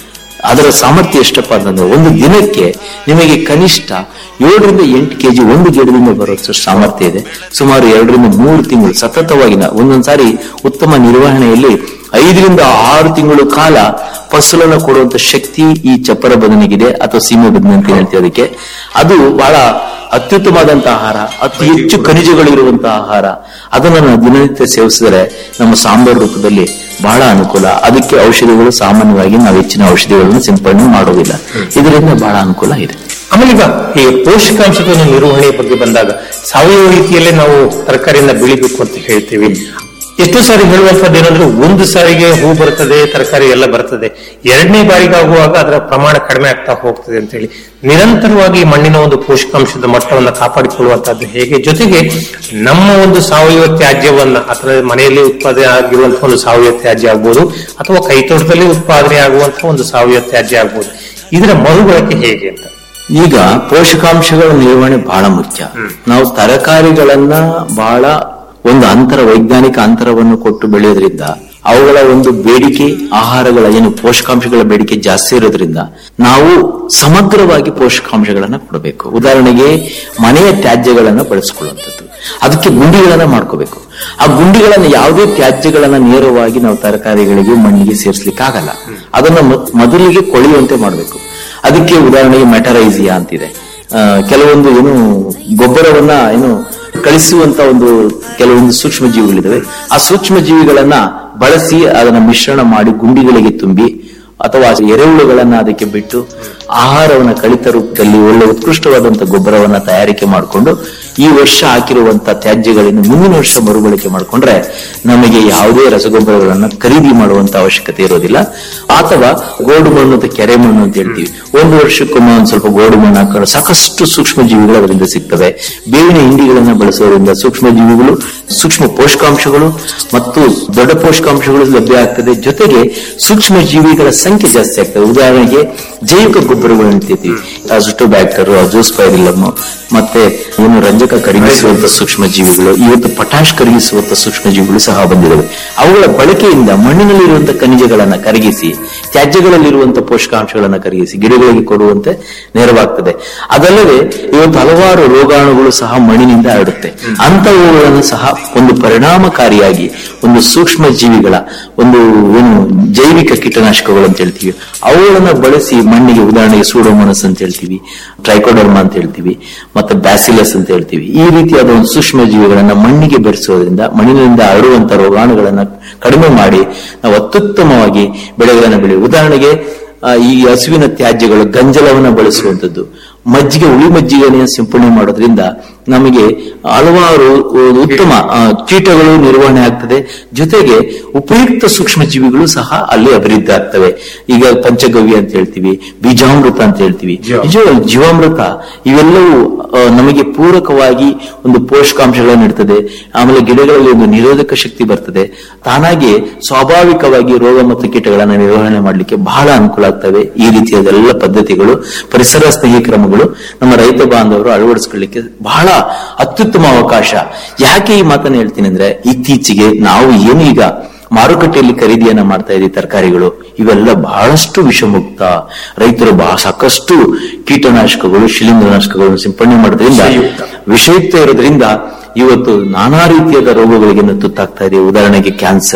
ಅದರ ಸಾಮರ್ಥ್ಯ ಎಷ್ಟಪ್ಪ ಅಂತಂದ್ರೆ ಒಂದು ದಿನಕ್ಕೆ ನಿಮಗೆ ಕನಿಷ್ಠ ಏಳರಿಂದ ಎಂಟು ಕೆಜಿ ಒಂದು ಗಿಡದಿಂದ ಬರುವಷ್ಟು ಸಾಮರ್ಥ್ಯ ಇದೆ ಸುಮಾರು ಎರಡರಿಂದ ಮೂರು ತಿಂಗಳು ಸತತವಾಗಿ ನಾ- ಒಂದೊಂದ್ಸಾರಿ ಉತ್ತಮ ನಿರ್ವಹಣೆಯಲ್ಲಿ ಐದರಿಂದ ಆರು ತಿಂಗಳು ಕಾಲ ಫಸಲನ್ನು ಕೊಡುವಂತ ಶಕ್ತಿ ಈ ಚಪ್ಪರ ಬದನೆಗಿದೆ ಅಥವಾ ಸೀಮೆ ಬದನೆ ಅಂತ ಹೇಳ್ತೀವಿ ಅದಕ್ಕೆ ಅದು ಬಹಳ ಅತ್ಯುತ್ತಮವಾದಂತಹ ಆಹಾರ ಅತಿ ಹೆಚ್ಚು ಖನಿಜಗಳು ಇರುವಂತಹ ಆಹಾರ ಅದನ್ನು ನಾವು ದಿನನಿತ್ಯ ಸೇವಿಸಿದರೆ ನಮ್ಮ ಸಾಂಬಾರ್ ರೂಪದಲ್ಲಿ ಬಹಳ ಅನುಕೂಲ ಅದಕ್ಕೆ ಔಷಧಿಗಳು ಸಾಮಾನ್ಯವಾಗಿ ನಾವು ಹೆಚ್ಚಿನ ಔಷಧಿಗಳನ್ನು ಸಿಂಪಡಣೆ ಮಾಡುವುದಿಲ್ಲ ಇದರಿಂದ ಬಹಳ ಅನುಕೂಲ ಇದೆ ಆಮೇಲೆ ಈಗ ಈ ಪೋಷಕಾಂಶದ ಒಂದು ನಿರ್ವಹಣೆ ಬಗ್ಗೆ ಬಂದಾಗ ಸಾವಯವ ರೀತಿಯಲ್ಲೇ ನಾವು ತರಕಾರಿಯನ್ನ ಬೆಳಿಬೇಕು ಅಂತ ಹೇಳ್ತೀವಿ ಎಷ್ಟೋ ಸಾರಿ ಹೇಳುವಂತದ್ದು ಏನಂದ್ರೆ ಒಂದು ಸಾರಿಗೆ ಹೂ ಬರ್ತದೆ ತರಕಾರಿ ಎಲ್ಲ ಬರ್ತದೆ ಎರಡನೇ ಬಾರಿಗೆ ಆಗುವಾಗ ಅದರ ಪ್ರಮಾಣ ಕಡಿಮೆ ಆಗ್ತಾ ಹೋಗ್ತದೆ ಅಂತ ಹೇಳಿ ನಿರಂತರವಾಗಿ ಮಣ್ಣಿನ ಒಂದು ಪೋಷಕಾಂಶದ ಮಟ್ಟವನ್ನು ಕಾಪಾಡಿಕೊಳ್ಳುವಂತದ್ದು ಹೇಗೆ ಜೊತೆಗೆ ನಮ್ಮ ಒಂದು ಸಾವಯವ ತ್ಯಾಜ್ಯವನ್ನ ಅಥವಾ ಮನೆಯಲ್ಲಿ ಉತ್ಪಾದನೆ ಆಗಿರುವಂತಹ ಒಂದು ಸಾವಯವ ತ್ಯಾಜ್ಯ ಆಗ್ಬೋದು ಅಥವಾ ಕೈತೋಟದಲ್ಲಿ ಉತ್ಪಾದನೆ ಆಗುವಂತಹ ಒಂದು ಸಾವಯವ ತ್ಯಾಜ್ಯ ಆಗ್ಬೋದು ಇದರ ಮರುಬಳಕೆ ಹೇಗೆ ಅಂತ ಈಗ ಪೋಷಕಾಂಶಗಳ ನಿರ್ವಹಣೆ ಬಹಳ ಮುಖ್ಯ ನಾವು ತರಕಾರಿಗಳನ್ನ ಬಹಳ ಒಂದು ಅಂತರ ವೈಜ್ಞಾನಿಕ ಅಂತರವನ್ನು ಕೊಟ್ಟು ಬೆಳೆಯೋದ್ರಿಂದ ಅವುಗಳ ಒಂದು ಬೇಡಿಕೆ ಆಹಾರಗಳ ಏನು ಪೋಷಕಾಂಶಗಳ ಬೇಡಿಕೆ ಜಾಸ್ತಿ ಇರೋದ್ರಿಂದ ನಾವು ಸಮಗ್ರವಾಗಿ ಪೋಷಕಾಂಶಗಳನ್ನ ಕೊಡಬೇಕು ಉದಾಹರಣೆಗೆ ಮನೆಯ ತ್ಯಾಜ್ಯಗಳನ್ನ ಬಳಸಿಕೊಳ್ಳುವಂಥದ್ದು ಅದಕ್ಕೆ ಗುಂಡಿಗಳನ್ನ ಮಾಡ್ಕೋಬೇಕು ಆ ಗುಂಡಿಗಳನ್ನ ಯಾವುದೇ ತ್ಯಾಜ್ಯಗಳನ್ನ ನೇರವಾಗಿ ನಾವು ತರಕಾರಿಗಳಿಗೆ ಮಣ್ಣಿಗೆ ಸೇರಿಸ್ಲಿಕ್ಕೆ ಆಗಲ್ಲ ಅದನ್ನ ಮೊದ್- ಮೊದಲಿಗೆ ಕೊಳೆಯುವಂತೆ ಮಾಡಬೇಕು ಅದಕ್ಕೆ ಉದಾಹರಣೆಗೆ ಮೆಟರೈಸಿಯಾ ಅಂತಿದೆ ಆ, ಕೆಲವೊಂದು ಏನು ಗೊಬ್ಬರವನ್ನ ಏನು ಕಳಿಸುವಂತ ಒಂದು ಕೆಲವೊಂದು ಸೂಕ್ಷ್ಮ ಜೀವಿಗಳಿದಾವೆ ಆ ಸೂಕ್ಷ್ಮ ಜೀವಿಗಳನ್ನ ಬಳಸಿ ಅದನ್ನ ಮಿಶ್ರಣ ಮಾಡಿ ಗುಂಡಿಗಳಿಗೆ ತುಂಬಿ ಅಥವಾ ಎರೆಹುಳುಗಳನ್ನ ಅದಕ್ಕೆ ಬಿಟ್ಟು ಆಹಾರವನ್ನ ಕಳಿತ ರೂಪದಲ್ಲಿ ಒಳ್ಳೆ ಉತ್ಕೃಷ್ಟವಾದಂತ ಗೊಬ್ಬರವನ್ನ ತಯಾರಿಕೆ ಮಾಡಿಕೊಂಡು ಈ ವರ್ಷ ಹಾಕಿರುವಂತ ತ್ಯಾಜ್ಯಗಳನ್ನು ಮುಂದಿನ ವರ್ಷ ಮರುಬಳಕೆ ಮಾಡಿಕೊಂಡ್ರೆ ನಮಗೆ ಯಾವುದೇ ರಸಗೊಬ್ಬರಗಳನ್ನ ಖರೀದಿ ಮಾಡುವಂತ ಅವಶ್ಯಕತೆ ಇರೋದಿಲ್ಲ ಅಥವಾ ಗೋಡು ಮಣ್ಣು ಅಥವಾ ಕೆರೆ ಮಣ್ಣು ಅಂತ ಹೇಳ್ತೀವಿ ಒಂದು ವರ್ಷಕ್ಕೊಮ್ಮೆ ಒಂದ್ ಸ್ವಲ್ಪ ಗೋಡು ಮಣ್ಣು ಹಾಕೊಂಡು ಸಾಕಷ್ಟು ಸೂಕ್ಷ್ಮ ಜೀವಿಗಳು ಅದರಿಂದ ಸಿಗ್ತವೆ ಬೇವಿನ ಹಿಂಡಿಗಳನ್ನ ಬಳಸೋದ್ರಿಂದ ಸೂಕ್ಷ್ಮ ಜೀವಿಗಳು ಸೂಕ್ಷ್ಮ ಪೋಷಕಾಂಶಗಳು ಮತ್ತು ದೊಡ್ಡ ಪೋಷಕಾಂಶಗಳು ಲಭ್ಯ ಆಗ್ತದೆ ಜೊತೆಗೆ ಸೂಕ್ಷ್ಮ ಜೀವಿಗಳ ಸಂಖ್ಯೆ ಜಾಸ್ತಿ ಆಗ್ತದೆ ಉದಾಹರಣೆಗೆ ಜೈವಿಕ ಗೊಬ್ಬರಗಳು ಅಂತೀವಿ ಅಜುಟೋಬ್ಯಾಕ್ಟರ್ ಅಜೋಸ್ಪೈರಿಲಮ್ ಮತ್ತೆ ಏನು ರಂಜಕ ಕರಗಿಸುವಂತ ಸೂಕ್ಷ್ಮ ಜೀವಿಗಳು ಇವತ್ತು ಪಟಾಶ್ ಕರಗಿಸುವಂತ ಸೂಕ್ಷ್ಮ ಜೀವಿಗಳು ಸಹ ಬಂದಿವೆ ಅವುಗಳ ಬಳಕೆಯಿಂದ ಮಣ್ಣಿನಲ್ಲಿರುವಂತಹ ಖನಿಜಗಳನ್ನ ಕರಗಿಸಿ ತ್ಯಾಜ್ಯಗಳಲ್ಲಿರುವಂತಹ ಪೋಷಕಾಂಶಗಳನ್ನ ಕರಗಿಸಿ ಗಿಡಗಳಿಗೆ ಕೊಡುವಂತೆ ನೆರವಾಗ್ತದೆ ಅದಲ್ಲದೆ ಇವತ್ತು ಹಲವಾರು ರೋಗಾಣುಗಳು ಸಹ ಮಣ್ಣಿನಿಂದ ಹರಡುತ್ತೆ ಅಂತವುಗಳನ್ನು ಸಹ ಒಂದು ಪರಿಣಾಮಕಾರಿಯಾಗಿ ಒಂದು ಸೂಕ್ಷ್ಮ ಜೀವಿಗಳ ಒಂದು ಏನು ಜೈವಿಕ ಕೀಟನಾಶಕಗಳು ಅಂತ ಹೇಳ್ತೀವಿ ಅವುಗಳನ್ನ ಬಳಸಿ ಮಣ್ಣಿಗೆ ಉದಾಹರಣೆಗೆ ಸೂಡೋಮೋನಸ್ ಅಂತ ಹೇಳ್ತೀವಿ ಟ್ರೈಕೋಡರ್ಮಾ ಅಂತ ಹೇಳ್ತೀವಿ ಮತ್ತೆ ಬ್ಯಾಸಿಲಸ್ ಅಂತ ಹೇಳ್ತೀವಿ ಈ ರೀತಿಯಾದ ಒಂದು ಸೂಕ್ಷ್ಮ ಜೀವಿಗಳನ್ನ ಮಣ್ಣಿಗೆ ಬೆರೆಸೋದ್ರಿಂದ ಮಣ್ಣಿನಿಂದ ಹರಡುವಂತ ರೋಗಾಣುಗಳನ್ನ ಕಡಿಮೆ ಮಾಡಿ ನಾವು ಅತ್ಯುತ್ತಮವಾಗಿ ಬೆಳೆಗಳನ್ನ ಬೆಳೆಯುವ ಉದಾಹರಣೆಗೆ ಆ, ಈ ಹಸುವಿನ ತ್ಯಾಜ್ಯಗಳು ಗಂಜಲವನ್ನ ಬಳಸುವಂತದ್ದು ಮಜ್ಜಿಗೆ ಹುಳಿ ಮಜ್ಜಿಗೆಯನ್ನು ಸಿಂಪಡಣೆ ಮಾಡೋದ್ರಿಂದ ನಮಗೆ ಹಲವಾರು ಉತ್ತಮ ಆ, ಕೀಟಗಳು ನಿರ್ವಹಣೆ ಆಗ್ತದೆ ಜೊತೆಗೆ ಉಪಯುಕ್ತ ಸೂಕ್ಷ್ಮ ಜೀವಿಗಳು ಸಹ ಅಲ್ಲಿ ಅಭಿವೃದ್ಧಿ ಆಗ್ತವೆ ಈಗ ಪಂಚಗವ್ಯ ಅಂತ ಹೇಳ್ತೀವಿ ಬೀಜಾಮೃತ ಅಂತ ಹೇಳ್ತೀವಿ ನಿಜವಾಗ್ಲೂ ಜೀವಾಮೃತ ಇವೆಲ್ಲವೂ ಆ, ನಮಗೆ ಪೂರಕವಾಗಿ ಒಂದು ಪೋಷಕಾಂಶಗಳನ್ನು ನೀಡ್ತದೆ ಆಮೇಲೆ ಗಿಡಗಳಲ್ಲಿ ಒಂದು ನಿರೋಧಕ ಶಕ್ತಿ ಬರ್ತದೆ ತಾನಾಗಿ ಸ್ವಾಭಾವಿಕವಾಗಿ ರೋಗ ಮತ್ತು ಕೀಟಗಳನ್ನು ನಿರ್ವಹಣೆ ಮಾಡಲಿಕ್ಕೆ ಬಹಳ ಅನುಕೂಲ ಆಗ್ತವೆ ಈ ರೀತಿಯಾದೆಲ್ಲ ಪದ್ಧತಿಗಳು ಪರಿಸರ ಸ್ನೇಹಿ ಕ್ರಮಗಳು ನಮ್ಮ ರೈತ ಬಾಂಧವರು ಅಳವಡಿಸ್ಕೊಳ್ಳಿಕ್ಕೆ ಬಹಳ ಅತ್ಯುತ್ತಮ ಅವಕಾಶ ಯಾಕೆ ಈ ಮಾತನ್ನ ಹೇಳ್ತೀನಿ ಅಂದ್ರೆ ಇತ್ತೀಚೆಗೆ ನಾವು ಏನು ಈಗ ಮಾರುಕಟ್ಟೆಯಲ್ಲಿ ಖರೀದಿಯನ್ನ ಮಾಡ್ತಾ ಇದ್ದೀವಿ ತರಕಾರಿಗಳು ಇವೆಲ್ಲ ಬಹಳಷ್ಟು ವಿಷಮುಕ್ತ ರೈತರು ಬಹಳ ಸಾಕಷ್ಟು ಕೀಟನಾಶಕಗಳು ಶಿಲೀಂಧ್ರನಾಶಕಗಳನ್ನು ಸಿಂಪಡಣೆ ಮಾಡೋದ್ರಿಂದ ವಿಷಯುಕ್ತ. ವಿಷಯುಕ್ತ ಇರೋದ್ರಿಂದ ಇವತ್ತು ನಾನಾ ರೀತಿಯಾದ ರೋಗಗಳಿಗೆ ತುತ್ತಾಗ್ತಾ ಇದೆ ಉದಾಹರಣೆಗೆ ಕ್ಯಾನ್ಸರ್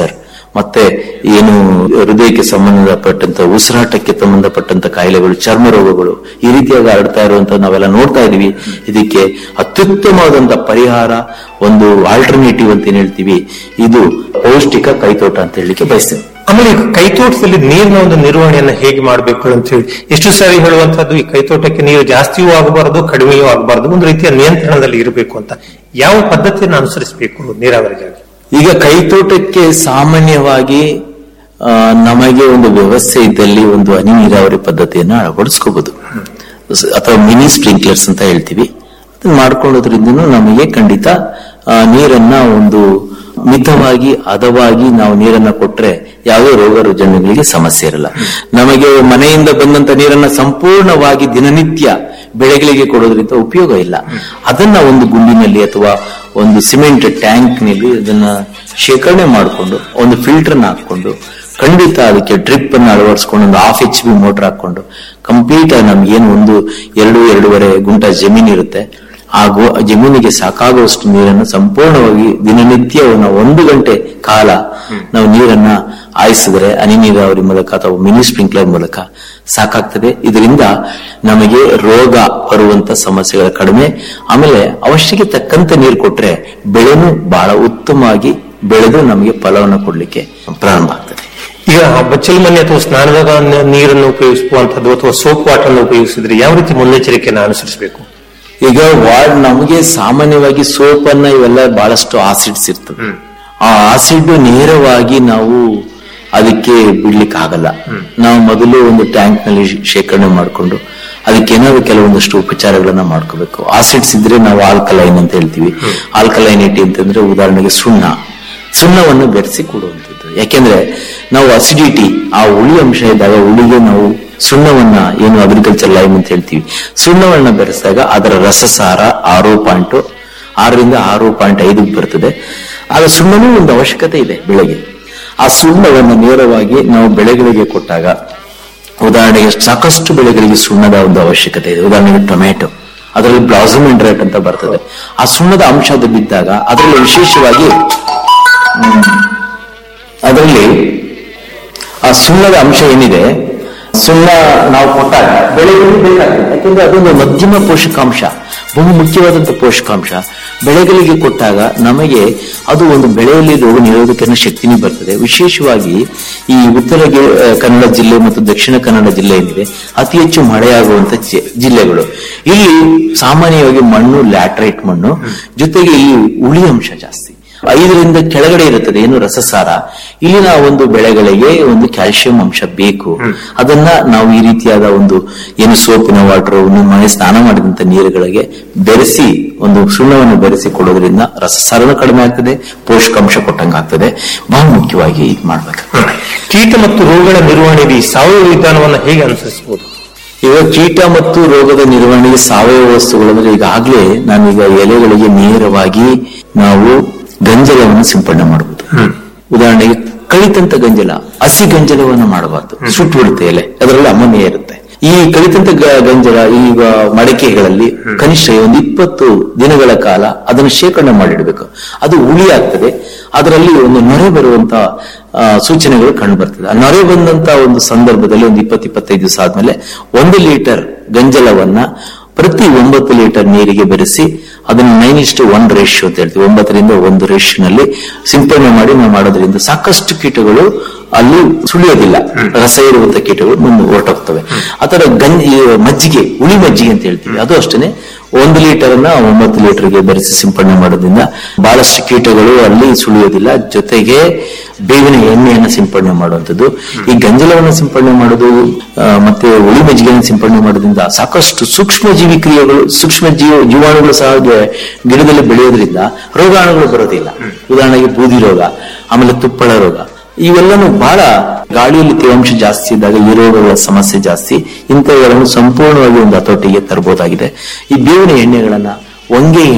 ಮತ್ತೆ ಏನು ಹೃದಯಕ್ಕೆ ಸಂಬಂಧಪಟ್ಟಂತ ಉಸಿರಾಟಕ್ಕೆ ಸಂಬಂಧಪಟ್ಟಂತ ಕಾಯಿಲೆಗಳು ಚರ್ಮ ರೋಗಗಳು ಈ ರೀತಿಯಾಗಿ ಹರಡ್ತಾ ಇರುವಂತ ನಾವೆಲ್ಲ ನೋಡ್ತಾ ಇದೀವಿ ಇದಕ್ಕೆ ಅತ್ಯುತ್ತಮವಾದಂತ ಪರಿಹಾರ ಒಂದು ಆಲ್ಟರ್ನೇಟಿವ್ ಅಂತ ಏನ್ ಹೇಳ್ತೀವಿ ಇದು ಪೌಷ್ಟಿಕ ಕೈತೋಟ ಅಂತ ಹೇಳಲಿಕ್ಕೆ ಬಯಸ್ತೇನೆ ಆಮೇಲೆ ಈ ಕೈತೋಟದಲ್ಲಿ ನೀರಿನ ಒಂದು ನಿರ್ವಹಣೆಯನ್ನ ಹೇಗೆ ಮಾಡಬೇಕು ಅಂತ ಹೇಳಿ ಎಷ್ಟು ಸಾರಿ ಹೇಳುವಂತದ್ದು ಈ ಕೈತೋಟಕ್ಕೆ ನೀರು ಜಾಸ್ತಿಯೂ ಆಗಬಾರದು ಕಡಿಮೆಯೂ ಆಗಬಾರದು ಒಂದು ರೀತಿಯ ನಿಯಂತ್ರಣದಲ್ಲಿ ಇರಬೇಕು ಅಂತ ಯಾವ ಪದ್ಧತಿಯನ್ನು ಅನುಸರಿಸಬೇಕು ನೀರಾವರಿಗಾಗಿ ಈಗ ಕೈತೋಟಕ್ಕೆ ಸಾಮಾನ್ಯವಾಗಿ ಆ, ನಮಗೆ ಒಂದು ವ್ಯವಸ್ಥೆ ಇದ್ದಲ್ಲಿ ಒಂದು ಹನಿ ನೀರಾವರಿ ಪದ್ಧತಿಯನ್ನು ಅಳವಡಿಸ್ಕೋಬಹುದು ಸ- ಅಥವಾ ಮಿನಿ ಸ್ಪ್ರಿಂಕ್ಲರ್ಸ್ ಅಂತ ಹೇಳ್ತೀವಿ ಅದನ್ನ ಮಾಡ್ಕೊಳ್ಳೋದ್ರಿಂದ ನಮಗೆ ಖಂಡಿತ ಆ, ನೀರನ್ನ ಒಂದು ಮಿತವಾಗಿ ಹದವಾಗಿ ನಾವು ನೀರನ್ನ ಕೊಟ್ರೆ ಯಾವುದೇ ರೋಗ ರುಜಿನಗಳಿಗೆ ಸಮಸ್ಯೆ ಇರಲ್ಲ ನಮಗೆ ಮನೆಯಿಂದ ಬಂದಂತ ನೀರನ್ನ ಸಂಪೂರ್ಣವಾಗಿ ದಿನನಿತ್ಯ ಬೆಳೆಗಳಿಗೆ ಕೊಡೋದ್ರಿಂದ ಉಪಯೋಗ ಇಲ್ಲ ಅದನ್ನ ಒಂದು ಗುಂಡಿನಲ್ಲಿ ಅಥವಾ ಒಂದು ಸಿಮೆಂಟ್ ಟ್ಯಾಂಕ್ ನಲ್ಲಿ ಅದನ್ನ ಶೇಖರಣೆ ಮಾಡಿಕೊಂಡು ಒಂದು ಫಿಲ್ಟರ್ನ ಹಾಕೊಂಡು ಖಂಡಿತ ಅದಕ್ಕೆ ಡ್ರಿಪ್ ಅನ್ನು ಅಳವಡಿಸ್ಕೊಂಡು ಒಂದು ಹಾಫ್ ಎಚ್ ಬಿ ಮೋಟರ್ ಹಾಕೊಂಡು ಕಂಪ್ಲೀಟ್ ನಮ್ಗೇನು ಒಂದು ಎರಡು ಎರಡೂವರೆ ಗುಂಟ ಜಮೀನ್ ಇರುತ್ತೆ ಆ ಗೋ- ಜಮೀನಿಗೆ ಸಾಕಾಗುವಷ್ಟು ನೀರನ್ನು ಸಂಪೂರ್ಣವಾಗಿ ದಿನನಿತ್ಯ ನಾವು ಒಂದು ಗಂಟೆ ಕಾಲ ನಾವು ನೀರನ್ನ ಹಾಯಿಸಿದ್ರೆ ಹನಿ ನೀರಾವರಿ ಮೂಲಕ ಅಥವಾ ಮಿನಿ ಸ್ಪ್ರಿಂಕ್ಲರ್ ಮೂಲಕ ಸಾಕಾಗ್ತದೆ ಇದರಿಂದ ನಮಗೆ ರೋಗ ಬರುವಂತ ಸಮಸ್ಯೆಗಳ ಕಡಿಮೆ ಆಮೇಲೆ ಅವಶ್ಯಕ್ಕೆ ತಕ್ಕಂತೆ ನೀರು ಕೊಟ್ರೆ ಬೆಳೆನೂ ಬಹಳ ಉತ್ತಮವಾಗಿ ಬೆಳೆದು ನಮಗೆ ಫಲವನ್ನು ಕೊಡ್ಲಿಕ್ಕೆ ಪ್ರಾರಂಭ ಆಗ್ತದೆ ಈಗ ಬಚ್ಚಲು ಮನೆ ಅಥವಾ ಸ್ನಾನದ ನ- ನೀರನ್ನು ಉಪಯೋಗಿಸುವಂತದ್ದು ಅಥವಾ ಸೋಪ್ ವಾಟರ್ ಅನ್ನು ಉಪಯೋಗಿಸಿದ್ರೆ ಯಾವ ರೀತಿ ಮುನ್ನೆಚ್ಚರಿಕೆಯನ್ನು ಅನುಸರಿಸಬೇಕು ಈಗ ವಾರ್ಡ್ ನಮಗೆ ಸಾಮಾನ್ಯವಾಗಿ ಸೋಪ್ ಅನ್ನ ಇವೆಲ್ಲ ಬಹಳಷ್ಟು ಆಸಿಡ್ಸ್ ಇರ್ತದೆ ಆ ಆಸಿಡ್ ನೇರವಾಗಿ ನಾವು ಅದಕ್ಕೆ ಬಿಡ್ಲಿಕ್ಕೆ ಆಗಲ್ಲ ನಾವು ಮೊದಲು ಒಂದು ಟ್ಯಾಂಕ್ ನಲ್ಲಿ ಶೇಖರಣೆ ಮಾಡಿಕೊಂಡು ಅದಕ್ಕೆ ಏನಾದ್ರು ಕೆಲವೊಂದಷ್ಟು ಉಪಚಾರಗಳನ್ನ ಮಾಡ್ಕೋಬೇಕು ಆಸಿಡ್ಸ್ ಇದ್ರೆ ನಾವು ಆಲ್ಕಲೈನ್ ಅಂತ ಹೇಳ್ತೀವಿ ಆಲ್ಕಲೈನಿಟಿ ಅಂತಂದ್ರೆ ಉದಾಹರಣೆಗೆ ಸುಣ್ಣ ಸುಣ್ಣವನ್ನು ಬೆರೆಸಿ ಕೊಡುವಂಥದ್ದು ಯಾಕೆಂದ್ರೆ ನಾವು ಅಸಿಡಿಟಿ ಆ ಹುಳಿ ಅಂಶ ಇದ್ದಾಗ ಹುಳಿಗೆ ನಾವು ಸುಣ್ಣವನ್ನ ಏನು ಅಗ್ರಿಕಲ್ಚರ್ ಲೈಮ್ ಅಂತ ಹೇಳ್ತೀವಿ ಸುಣ್ಣವನ್ನ ಬೆರೆಸಿದಾಗ ಅದರ ರಸಸಾರ ಆರು ಪಾಯಿಂಟ್ ಆರರಿಂದ ಆರು ಪಾಯಿಂಟ್ ಐದಕ್ಕೆ ಬರ್ತದೆ ಆಗ ಸುಣ್ಣನೂ ಒಂದು ಅವಶ್ಯಕತೆ ಇದೆ ಬೆಳೆಗೆ ಆ ಸುಣ್ಣವನ್ನು ನೇರವಾಗಿ ನಾವು ಬೆಳೆಗಳಿಗೆ ಕೊಟ್ಟಾಗ ಉದಾಹರಣೆಗೆ ಸಾಕಷ್ಟು ಬೆಳೆಗಳಿಗೆ ಸುಣ್ಣದ ಒಂದು ಅವಶ್ಯಕತೆ ಇದೆ ಉದಾಹರಣೆಗೆ ಟೊಮೆಟೊ ಅದರಲ್ಲಿ ಬ್ಲಾಸಮ್ ರೇಟ್ ಅಂತ ಬರ್ತದೆ ಆ ಸುಣ್ಣದ ಅಂಶ ಅದು ಬಿದ್ದಾಗ ಅದರಲ್ಲಿ ವಿಶೇಷವಾಗಿ ಹ್ಮ್, ಅದರಲ್ಲಿ ಆ ಸುಣ್ಣದ ಅಂಶ ಏನಿದೆ ಸುಣ್ಣ ನಾವು ಕೊಟ್ಟಾಗ ಬೆಳೆಗಳಿಗೆ ಬೇಕಾಗ್ತದೆ ಯಾಕೆಂದ್ರೆ ಅದೊಂದು ಮಧ್ಯಮ ಪೋಷಕಾಂಶ ಬಹು ಮುಖ್ಯವಾದಂತಹ ಪೋಷಕಾಂಶ ಬೆಳೆಗಳಿಗೆ ಕೊಟ್ಟಾಗ ನಮಗೆ ಅದು ಒಂದು ಬೆಳೆಯಲ್ಲಿ ರೋಗ ನಿರೋಧಕ ಶಕ್ತಿನೂ ಬರ್ತದೆ ವಿಶೇಷವಾಗಿ ಈ ಉತ್ತರ ಗಿ- ಆ, ಕನ್ನಡ ಜಿಲ್ಲೆ ಮತ್ತು ದಕ್ಷಿಣ ಕನ್ನಡ ಜಿಲ್ಲೆ ಏನಿದೆ ಅತಿ ಹೆಚ್ಚು ಮಳೆಯಾಗುವಂತ ಜಿ- ಜಿಲ್ಲೆಗಳು ಇಲ್ಲಿ ಸಾಮಾನ್ಯವಾಗಿ ಮಣ್ಣು ಲ್ಯಾಟ್ರೈಟ್ ಮಣ್ಣು ಜೊತೆಗೆ ಇಲ್ಲಿ ಉಳಿ ಅಂಶ ಜಾಸ್ತಿ ಐದರಿಂದ ಕೆಳಗಡೆ ಇರುತ್ತದೆ ಏನು ರಸಸಾರ ಇಲ್ಲಿನ ಒಂದು ಬೆಳೆಗಳಿಗೆ ಒಂದು ಕ್ಯಾಲ್ಸಿಯಂ ಅಂಶ ಬೇಕು ಅದನ್ನ ನಾವು ಈ ರೀತಿಯಾದ ಒಂದು ಏನು ಸೋಪಿನ ವಾಟರ್ ಮನೆ ಸ್ನಾನ ಮಾಡಿದಂತ ನೀರುಗಳಿಗೆ ಬೆರೆಸಿ ಒಂದು ಸುಣ್ಣವನ್ನು ಬೆರೆಸಿ ಕೊಡೋದ್ರಿಂದ ರಸಸಾರನು ಕಡಿಮೆ ಆಗ್ತದೆ ಪೋಷಕಾಂಶ ಕೊಟ್ಟಂಗ ಆಗ್ತದೆ ಬಹಳ ಮುಖ್ಯವಾಗಿ ಇದು ಮಾಡ್ಬೇಕು ಕೀಟ ಮತ್ತು ರೋಗಗಳ ನಿರ್ವಹಣೆಗೆ ಈ ಸಾವಯವ ವಿಧಾನವನ್ನು ಹೇಗೆ ಅನುಸರಿಸಬಹುದು ಇವಾಗ ಕೀಟ ಮತ್ತು ರೋಗದ ನಿರ್ವಹಣೆಗೆ ಸಾವಯವ ವಸ್ತುಗಳು ಅಂದ್ರೆ ಈಗಾಗಲೇ ನಾನೀಗ ಎಲೆಗಳಿಗೆ ನೇರವಾಗಿ ನಾವು ಗಂಜಲವನ್ನು ಸಿಂಪಡಣೆ ಮಾಡಬಹುದು ಉದಾಹರಣೆಗೆ ಕಳಿತಂತ ಗಂಜಲ ಹಸಿ ಗಂಜಲವನ್ನು ಮಾಡಬಾರ್ದು ಸುಟ್ಟು ಬಿಡುತ್ತೆ ಎಲೆ ಅದರಲ್ಲಿ ಅಮೋನಿಯ ಇರುತ್ತೆ ಈ ಕಳಿತಂತ ಗ- ಗಂಜಲ ಈಗ ಮಡಕೆಗಳಲ್ಲಿ ಕನಿಷ್ಠ ಒಂದು ಇಪ್ಪತ್ತು ದಿನಗಳ ಕಾಲ ಅದನ್ನು ಶೇಖರಣೆ ಮಾಡಿಡಬೇಕು ಅದು ಉಳಿ ಆಗ್ತದೆ ಅದರಲ್ಲಿ ಒಂದು ನೊರೆ ಬರುವಂತ ಆ, ಸೂಚನೆಗಳು ಕಂಡು ಬರ್ತದೆ ಆ ನೊರೆ ಬಂದಂತ ಒಂದು ಸಂದರ್ಭದಲ್ಲಿ ಒಂದು ಇಪ್ಪತ್ತು ಇಪ್ಪತ್ತೈದು ದಿವಸ ಆದ್ಮೇಲೆ ಒಂದು ಲೀಟರ್ ಗಂಜಲವನ್ನ ಪ್ರತಿ ಒಂಬತ್ತು ಲೀಟರ್ ನೀರಿಗೆ ಬೆರೆಸಿ ಅದನ್ನು ನೈನ್ ಇಷ್ಟು ಒನ್ ರೇಷಿಯೋ ಅಂತ ಹೇಳ್ತೀವಿ ಒಂಬತ್ತರಿಂದ ಒಂದು ರೇಷಿಯೋನಲ್ಲಿ ಸಿಂಪಡಣೆ ಮಾಡಿ ನಾವು ಮಾಡೋದ್ರಿಂದ ಸಾಕಷ್ಟು ಕೀಟಗಳು ಅಲ್ಲಿ ಸುಳಿಯೋದಿಲ್ಲ ರಸ ಇರುವಂತ ಕೀಟಗಳು ಮುಂದೆ ಹೊರಟೋಗ್ತವೆ ಆತರ ಗಂಜಿ ಈ ಮಜ್ಜಿಗೆ ಹುಳಿ ಮಜ್ಜಿಗೆ ಅಂತ ಹೇಳ್ತೀವಿ ಅದು ಅಷ್ಟೇ ಒಂದು ಲೀಟರ್ ಅನ್ನ ಒಂಬತ್ತು ಲೀಟರ್ಗೆ ಬೆರೆಸಿ ಸಿಂಪಡಣೆ ಮಾಡೋದ್ರಿಂದ ಬಹಳಷ್ಟು ಕೀಟಗಳು ಅಲ್ಲಿ ಸುಳಿಯೋದಿಲ್ಲ ಜೊತೆಗೆ ಬೇವಿನ ಎಣ್ಣೆಯನ್ನ ಸಿಂಪಡಣೆ ಮಾಡುವಂಥದ್ದು ಈ ಗಂಜಲವನ್ನು ಸಿಂಪಡಣೆ ಮಾಡೋದು ಆ, ಮತ್ತೆ ಹುಳಿ ಮಜ್ಜಿಗೆಯನ್ನು ಸಿಂಪಡಣೆ ಮಾಡೋದ್ರಿಂದ ಸಾಕಷ್ಟು ಸೂಕ್ಷ್ಮ ಜೀವಿ ಕ್ರಿಯೆಗಳು ಸೂಕ್ಷ್ಮ ಜೀವ ಜೀವಾಣುಗಳು ಸಹ ಗಿ- ಗಿಡದಲ್ಲಿ ಬೆಳೆಯೋದ್ರಿಂದ ರೋಗಾಣುಗಳು ಬರೋದಿಲ್ಲ ಉದಾಹರಣೆಗೆ ಬೂದಿ ರೋಗ ಆಮೇಲೆ ತುಪ್ಪಳ ರೋಗ ಇವೆಲ್ಲನೂ ಬಹಳ ಗಾಳಿಯಲ್ಲಿ ತೇವಾಂಶ ಜಾಸ್ತಿ ಇದ್ದಾಗ ಈ ರೋಗಗಳ ಸಮಸ್ಯೆ ಜಾಸ್ತಿ ಇಂಥವುಗಳನ್ನು ಸಂಪೂರ್ಣವಾಗಿ ಒಂದು ಹತೋಟಿಗೆ ತರಬಹುದಾಗಿದೆ ಈ ಬೇವಿನ ಎಣ್ಣೆಗಳನ್ನ ಹೊಂಗೆ ಎಣ್ಣೆ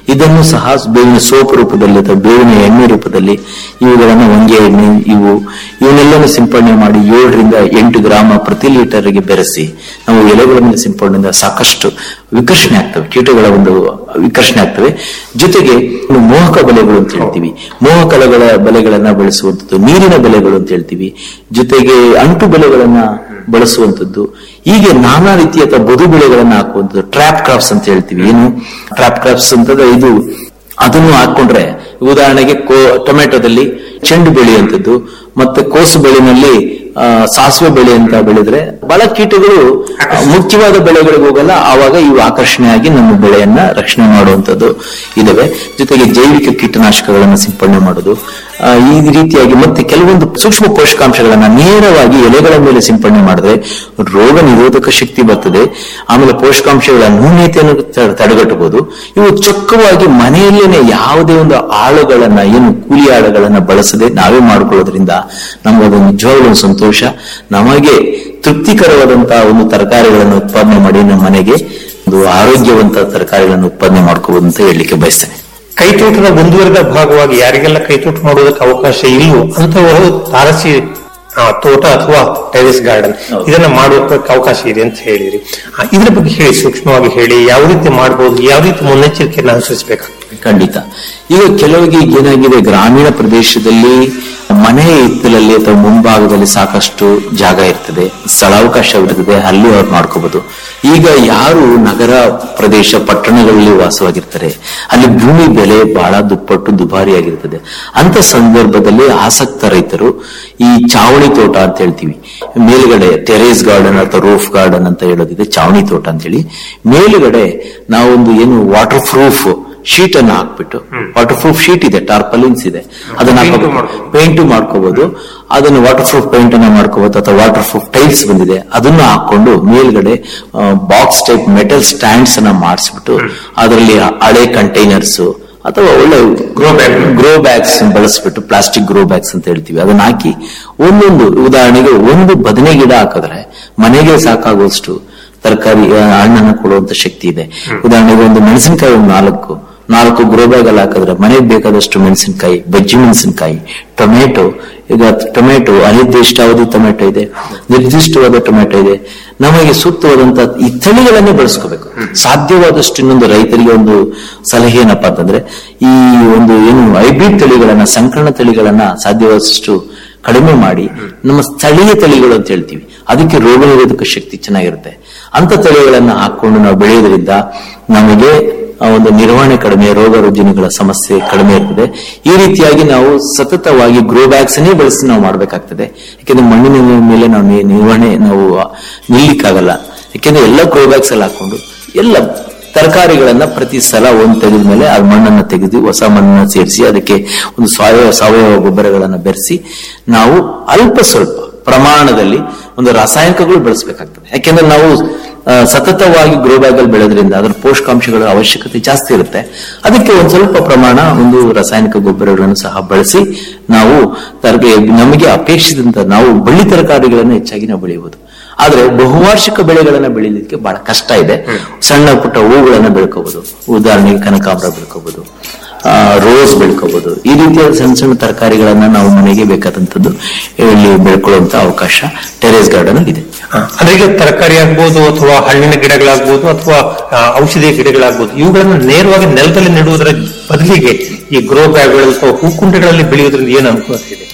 ಇದನ್ನು ಸಹ ಬೇವಿನ ಸೋಪ್ ರೂಪದಲ್ಲಿ ಅಥವಾ ಬೇವಿನ ಎಣ್ಣೆ ರೂಪದಲ್ಲಿ ಇವುಗಳನ್ನ ಹೊಂಗೆ ಎಣ್ಣೆ ಇವು ಇವನ್ನೆಲ್ಲನೂ ಸಿಂಪಡಣೆ ಮಾಡಿ ಏಳರಿಂದ ಎಂಟು ಗ್ರಾಮ ಪ್ರತಿ ಲೀಟರ್ಗೆ ಬೆರೆಸಿ ನಾವು ಎಲೆಗಳ ಮೇಲೆ ಸಿಂಪಡಣೆಯಿಂದ ಸಾಕಷ್ಟು ವಿಕರ್ಷಣೆ ಆಗ್ತವೆ ಕೀಟಗಳ ಒಂದು ವಿಕರ್ಷಣೆ ಆಗ್ತವೆ ಜೊತೆಗೆ ಇನ್ನು ಮೋಹಕ ಬಲೆಗಳು ಅಂತ ಹೇಳ್ತೀವಿ ಮೋಹಕಲಗಳ ಬಲೆಗಳನ್ನ ಬೆಳೆಸುವಂಥದ್ದು ನೀರಿನ ಬೆಲೆಗಳು ಅಂತ ಹೇಳ್ತೀವಿ ಜೊತೆಗೆ ಅಂಟು ಬೆಲೆಗಳನ್ನ ಬಳಸುವಂಥದ್ದು ಹೀಗೆ ನಾನಾ ರೀತಿಯ ಅಥವಾ ಬದು ಬೆಳೆಗಳನ್ನ ಹಾಕುವಂಥದ್ದು ಟ್ರ್ಯಾಪ್ ಕ್ರಾಪ್ಸ್ ಅಂತ ಹೇಳ್ತೀವಿ ಏನು ಟ್ರ್ಯಾಪ್ ಕ್ರಾಪ್ಸ್ ಅಂತಂದ್ರೆ ಇದು ಅದನ್ನು ಹಾಕೊಂಡ್ರೆ ಉದಾಹರಣೆಗೆ ಕೋ ಟೊಮೆಟೊದಲ್ಲಿ ಚೆಂಡು ಬೆಳೆಯುವಂಥದ್ದು ಮತ್ತೆ ಕೋಸು ಬೆಳೆನಲ್ಲಿ ಆ, ಸಾಸಿವೆ ಬೆಳೆ ಅಂತ ಬೆಳೆದ್ರೆ ಬಹಳ ಕೀಟಗಳು ಆ, ಮುಖ್ಯವಾದ ಬೆಳೆಗಳಿಗೆ ಹೋಗಲ್ಲ ಆವಾಗ ಇವು ಆಕರ್ಷಣೆಯಾಗಿ ನಮ್ಮ ಬೆಳೆಯನ್ನ ರಕ್ಷಣೆ ಮಾಡುವಂಥದ್ದು ಇದಾವೆ ಜೊತೆಗೆ ಜೈವಿಕ ಕೀಟನಾಶಕಗಳನ್ನ ಸಿಂಪಡಣೆ ಮಾಡೋದು ಆ, ಈ ರೀತಿಯಾಗಿ ಮತ್ತೆ ಕೆಲವೊಂದು ಸೂಕ್ಷ್ಮ ಪೋಷಕಾಂಶಗಳನ್ನ ನೇರವಾಗಿ ಎಲೆಗಳ ಮೇಲೆ ಸಿಂಪಡಣೆ ಮಾಡಿದ್ರೆ ರೋಗ ನಿರೋಧಕ ಶಕ್ತಿ ಬರ್ತದೆ ಆಮೇಲೆ ಪೋಷಕಾಂಶಗಳ ನ್ಯೂನ್ಯತೆಯನ್ನು ತ- ತಡೆಗಟ್ಟಬಹುದು ಇವು ಚೊಕ್ಕವಾಗಿ ಮನೆಯಲ್ಲೇನೆ ಯಾವುದೇ ಒಂದು ಆಳುಗಳನ್ನ ಏನು ಕೂಲಿ ಆಳುಗಳನ್ನ ಬಳಸದೆ ನಾವೇ ಮಾಡ್ಕೊಳ್ಳೋದ್ರಿಂದ ನಮ್ಗೆ ಅದು ನಿಜವಾಗ್ಲೂ ಒಂದು ಸಂತೋಷ ನಮಗೆ ತೃಪ್ತಿಕರವಾದಂತಹ ಒಂದು ತರಕಾರಿಗಳನ್ನು ಉತ್ಪಾದನೆ ಮಾಡಿ ನಮ್ಮ ಮನೆಗೆ ಒಂದು ಆರೋಗ್ಯವಂತ ತರಕಾರಿಗಳನ್ನು ಉತ್ಪಾದನೆ ಮಾಡ್ಕೋಬಹುದು ಅಂತ ಹೇಳಲಿಕ್ಕೆ ಬಯಸ್ತೇನೆ ಕೈತೋಟದ ಮುಂದುವರೆದ ಭಾಗವಾಗಿ ಯಾರಿಗೆಲ್ಲ ಕೈತೋಟ ಮಾಡೋದಕ್ಕೆ ಅವಕಾಶ ಇಲ್ಲವೋ ಅಂತವರು ತಾರಸಿ ಆ, ತೋಟ ಅಥವಾ ಟೆರೆಸ್ ಗಾರ್ಡನ್ ಹೌದು. ಇದನ್ನ ಮಾಡೋದಕ್ಕೆ ಅವಕಾಶ ಇದೆ ಅಂತ ಹೇಳಿದ್ರಿ ಆ, ಇದ್ರ ಬಗ್ಗೆ ಹೇಳಿ ಸೂಕ್ಷ್ಮವಾಗಿ ಹೇಳಿ ಯಾವ ರೀತಿ ಮಾಡಬಹುದು ಯಾವ ರೀತಿ ಮುನ್ನೆಚ್ಚರಿಕೆಯನ್ನು ಅನುಸರಿಸಬೇಕಾಗ್ತದೆ ಖಂಡಿತ ಈಗ ಕೆಲವರಿಗೆ ಏನಾಗಿದೆ ಗ್ರಾಮೀಣ ಪ್ರದೇಶದಲ್ಲಿ ಮನೆ ಹಿತ್ತಲಲ್ಲಿ ಅಥವಾ ಮುಂಭಾಗದಲ್ಲಿ ಸಾಕಷ್ಟು ಜಾಗ ಇರ್ತದೆ ಸ್ಥಳಾವಕಾಶ ಇರ್ತದೆ ಅಲ್ಲಿ ಅವ್ರು ಮಾಡ್ಕೋಬಹುದು ಈಗ ಯಾರು ನಗರ ಪ್ರದೇಶ ಪಟ್ಟಣಗಳಲ್ಲಿ ವಾಸವಾಗಿರ್ತಾರೆ ಅಲ್ಲಿ ಭೂಮಿ ಬೆಲೆ ಬಹಳ ದುಪ್ಪಟ್ಟು ದುಬಾರಿಯಾಗಿರ್ತದೆ ಅಂತ ಸಂದರ್ಭದಲ್ಲಿ ಆಸಕ್ತ ರೈತರು ಈ ಚಾವಣಿ ತೋಟ ಅಂತ ಹೇಳ್ತೀವಿ ಮೇಲ್ಗಡೆ ಟೆರೇಸ್ ಗಾರ್ಡನ್ ಅಥವಾ ರೋಫ್ ಗಾರ್ಡನ್ ಅಂತ ಹೇಳೋದಿದೆ ಚಾವಣಿ ತೋಟ ಅಂತ ಹೇಳಿ ಮೇಲ್ಗಡೆ ನಾವೊಂದು ಏನು ವಾಟರ್ ಪ್ರೂಫ್ ಶೀಟ್ ಅನ್ನ ಹಾಕ್ಬಿಟ್ಟು ವಾಟರ್ ಪ್ರೂಫ್ ಶೀಟ್ ಇದೆ ಟಾರ್ಪಲಿನ್ಸ್ ಇದೆ ಅದನ್ನ Paint ಹಾಕೋಬಹುದು ಮಾಡ್ಬೋದು. ಪೇಂಟ್ ಮಾಡ್ಕೋಬಹುದು ಅದನ್ನು ವಾಟರ್ ಪ್ರೂಫ್ ಪೇಂಟ್ ಅನ್ನ ಮಾಡ್ಕೋಬಹುದು ಅಥವಾ ವಾಟರ್ ಪ್ರೂಫ್ ಟೈಲ್ಸ್ ಬಂದಿದೆ ಅದನ್ನು ಹಾಕೊಂಡು ಮೇಲ್ಗಡೆ ಬಾಕ್ಸ್ ಟೈಪ್ ಮೆಟಲ್ ಸ್ಟ್ಯಾಂಡ್ಸ್ ಅನ್ನ ಮಾಡಿಸ್ಬಿಟ್ಟು ಅದರಲ್ಲಿ ಹಳೆ ಕಂಟೈನರ್ಸ್ ಅಥವಾ ಒಳ್ಳೆ Grow bag. ಗ್ರೋ ಬ್ಯಾಗ್ಸ್ ಬಳಸ್ಬಿಟ್ಟು ಪ್ಲಾಸ್ಟಿಕ್ ಗ್ರೋ ಬ್ಯಾಗ್ಸ್ ಅಂತ ಹೇಳ್ತೀವಿ ಅದನ್ನ ಹಾಕಿ ಒಂದೊಂದು ಉದಾಹರಣೆಗೆ ಒಂದು ಬದನೆ ಗಿಡ ಹಾಕಿದ್ರೆ ಮನೆಗೆ ಸಾಕಾಗುವಷ್ಟು ತರಕಾರಿ ಆ, ಹಣ್ಣನ್ನು ಕೊಡುವಂತ ಶಕ್ತಿ ಇದೆ ಉದಾಹರಣೆಗೆ ಒಂದು ಮೆಣಸಿನಕಾಯಿ ಒಂದು ನಾಲ್ಕು ನಾಲ್ಕು ಗ್ರೋ ಬ್ಯಾಗ್ ಅಲ್ಲಿ ಹಾಕಿದ್ರೆ ಮನೆಗೆ ಬೇಕಾದಷ್ಟು ಮೆಣಸಿನಕಾಯಿ ಬಜ್ಜಿ ಮೆಣಸಿನಕಾಯಿ ಟೊಮೆಟೊ ಈಗ ಟೊಮೆಟೊ ಅನಿರ್ದಿಷ್ಟಾವಧಿ ಟೊಮೆಟೊ ಇದೆ ನಿರ್ದಿಷ್ಟವಾದ ಟೊಮೆಟೊ ಇದೆ ನಮಗೆ ಸೂಕ್ತವಾದಂತಹ ಈ ತಳಿಗಳನ್ನೇ ಬಳಸ್ಕೋಬೇಕು ಸಾಧ್ಯವಾದಷ್ಟು ಇನ್ನೊಂದು ರೈತರಿಗೆ ಒಂದು ಸಲಹೆ ಏನಪ್ಪಾ ಅಂತಂದ್ರೆ ಈ ಒಂದು ಏನು ಹೈಬ್ರಿಡ್ ತಳಿಗಳನ್ನ ಸಂಕರಣ ತಳಿಗಳನ್ನ ಸಾಧ್ಯವಾದಷ್ಟು ಕಡಿಮೆ ಮಾಡಿ ನಮ್ಮ ಸ್ಥಳೀಯ ತಳಿಗಳು ಅಂತ ಹೇಳ್ತೀವಿ ಅದಕ್ಕೆ ರೋಗ ನಿರೋಧಕ ಶಕ್ತಿ ಚೆನ್ನಾಗಿರುತ್ತೆ ಅಂತ ತಳಿಗಳನ್ನ ಹಾಕೊಂಡು ನಾವು ಬೆಳೆಯೋದ್ರಿಂದ ನಮಗೆ ಆ ಒಂದು ನಿರ್ವಹಣೆ ಕಡಿಮೆ ರೋಗ ರುಜಿನಗಳ ಸಮಸ್ಯೆ ಕಡಿಮೆ ಇರ್ತದೆ ಈ ರೀತಿಯಾಗಿ ನಾವು ಸತತವಾಗಿ ಗ್ರೋ ಬ್ಯಾಗ್ಸ್ ಅನ್ನೇ ಬಳಸಿ ನಾವು ಮಾಡಬೇಕಾಗ್ತದೆ ಯಾಕೆಂದ್ರೆ ಮಣ್ಣಿನ ಮೇಲೆ ನಾವು ನಿ- ನಿರ್ವಹಣೆ ನಾವು ನಿಲ್ಲಿಕ್ಕಾಗಲ್ಲ ಯಾಕೆಂದ್ರೆ ಎಲ್ಲ ಗ್ರೋ ಬ್ಯಾಗ್ಸ್ ಅಲ್ಲಿ ಹಾಕೊಂಡು ಎಲ್ಲ ತರಕಾರಿಗಳನ್ನ ಪ್ರತಿ ಸಲ ಒಂದ್ ತೆಗೆದ ಮೇಲೆ ಆ ಮಣ್ಣನ್ನ ತೆಗೆದು ಹೊಸ ಮಣ್ಣನ್ನ ಸೇರಿಸಿ ಅದಕ್ಕೆ ಒಂದು ಸಾವಯವ ಸಾವಯವ ಗೊಬ್ಬರಗಳನ್ನ ಬೆರೆಸಿ ನಾವು ಅಲ್ಪ ಸ್ವಲ್ಪ ಪ್ರಮಾಣದಲ್ಲಿ ಒಂದು ರಾಸಾಯನಿಕಗಳು ಬೆಳೆಸಬೇಕಾಗ್ತದೆ ಯಾಕೆಂದ್ರೆ ನಾವು ಆ, ಸತತವಾಗಿ ಗ್ರೋ ಬ್ಯಾಗ್ ಅಲ್ಲಿ ಬೆಳೆದ್ರಿಂದ ಅದರ ಪೋಷಕಾಂಶಗಳ ಅವಶ್ಯಕತೆ ಜಾಸ್ತಿ ಇರುತ್ತೆ ಅದಕ್ಕೆ ಒಂದ್ ಸ್ವಲ್ಪ ಪ್ರಮಾಣ ಒಂದು ರಾಸಾಯನಿಕ ಗೊಬ್ಬರಗಳನ್ನು ಸಹ ಬಳಸಿ ನಾವು ತರಕಾರಿ ನಮಗೆ ಅಪೇಕ್ಷಿಸಿದಂತ ನಾವು ಬಳ್ಳಿ ತರಕಾರಿಗಳನ್ನು ಹೆಚ್ಚಾಗಿ ನಾವು ಬೆಳೆಯಬಹುದು ಆದ್ರೆ ಬಹುವಾರ್ಷಿಕ ಬೆಳೆಗಳನ್ನ ಬೆಳೀಲಿಕ್ಕೆ ಬಹಳ ಕಷ್ಟ ಇದೆ ಸಣ್ಣ ಪುಟ್ಟ ಹೂಗಳನ್ನ ಬೆಳ್ಕೋಬಹುದು ಉದಾಹರಣೆಗೆ ಕನಕಾಂಬರ ಬೆಳ್ಕೋಬಹುದು ಆ, ರೋಸ್ ಬೆಳ್ಕೋಬಹುದು ಈ ರೀತಿಯ ಸಣ್ಣ ಸಣ್ಣ ತರಕಾರಿಗಳನ್ನ ನಾವು ಮನೆಗೆ ಬೇಕಾದಂತದ್ದು ಇಲ್ಲಿ ಬೆಳ್ಕೊಳ್ಳುವಂತ ಅವಕಾಶ ಟೆರೇಸ್ ಗಾರ್ಡನ್ ಅಲ್ಲಿ ಇದೆ ಅಂದ್ರೆ ಈಗ ತರಕಾರಿ ಆಗ್ಬೋದು ಅಥವಾ ಹಣ್ಣಿನ ಗಿಡಗಳಾಗ್ಬೋದು ಅಥವಾ ಆ, ಔಷಧಿಯ ಗಿಡಗಳಾಗ್ಬೋದು ಇವುಗಳನ್ನು ನೇರವಾಗಿ ನೆಲದಲ್ಲಿ ನೆಡುವುದರ ಬದಲಿಗೆ ಈ ಗ್ರೋ ಬ್ಯಾಗ್ಗಳಲ್ಲಿ ಅಥವಾ ಹೂಕುಂಡಗಳಲ್ಲಿ ಬೆಳೆಯುವುದರಿಂದ ಏನು ಅನುಕೂಲತೆ ಇದೆ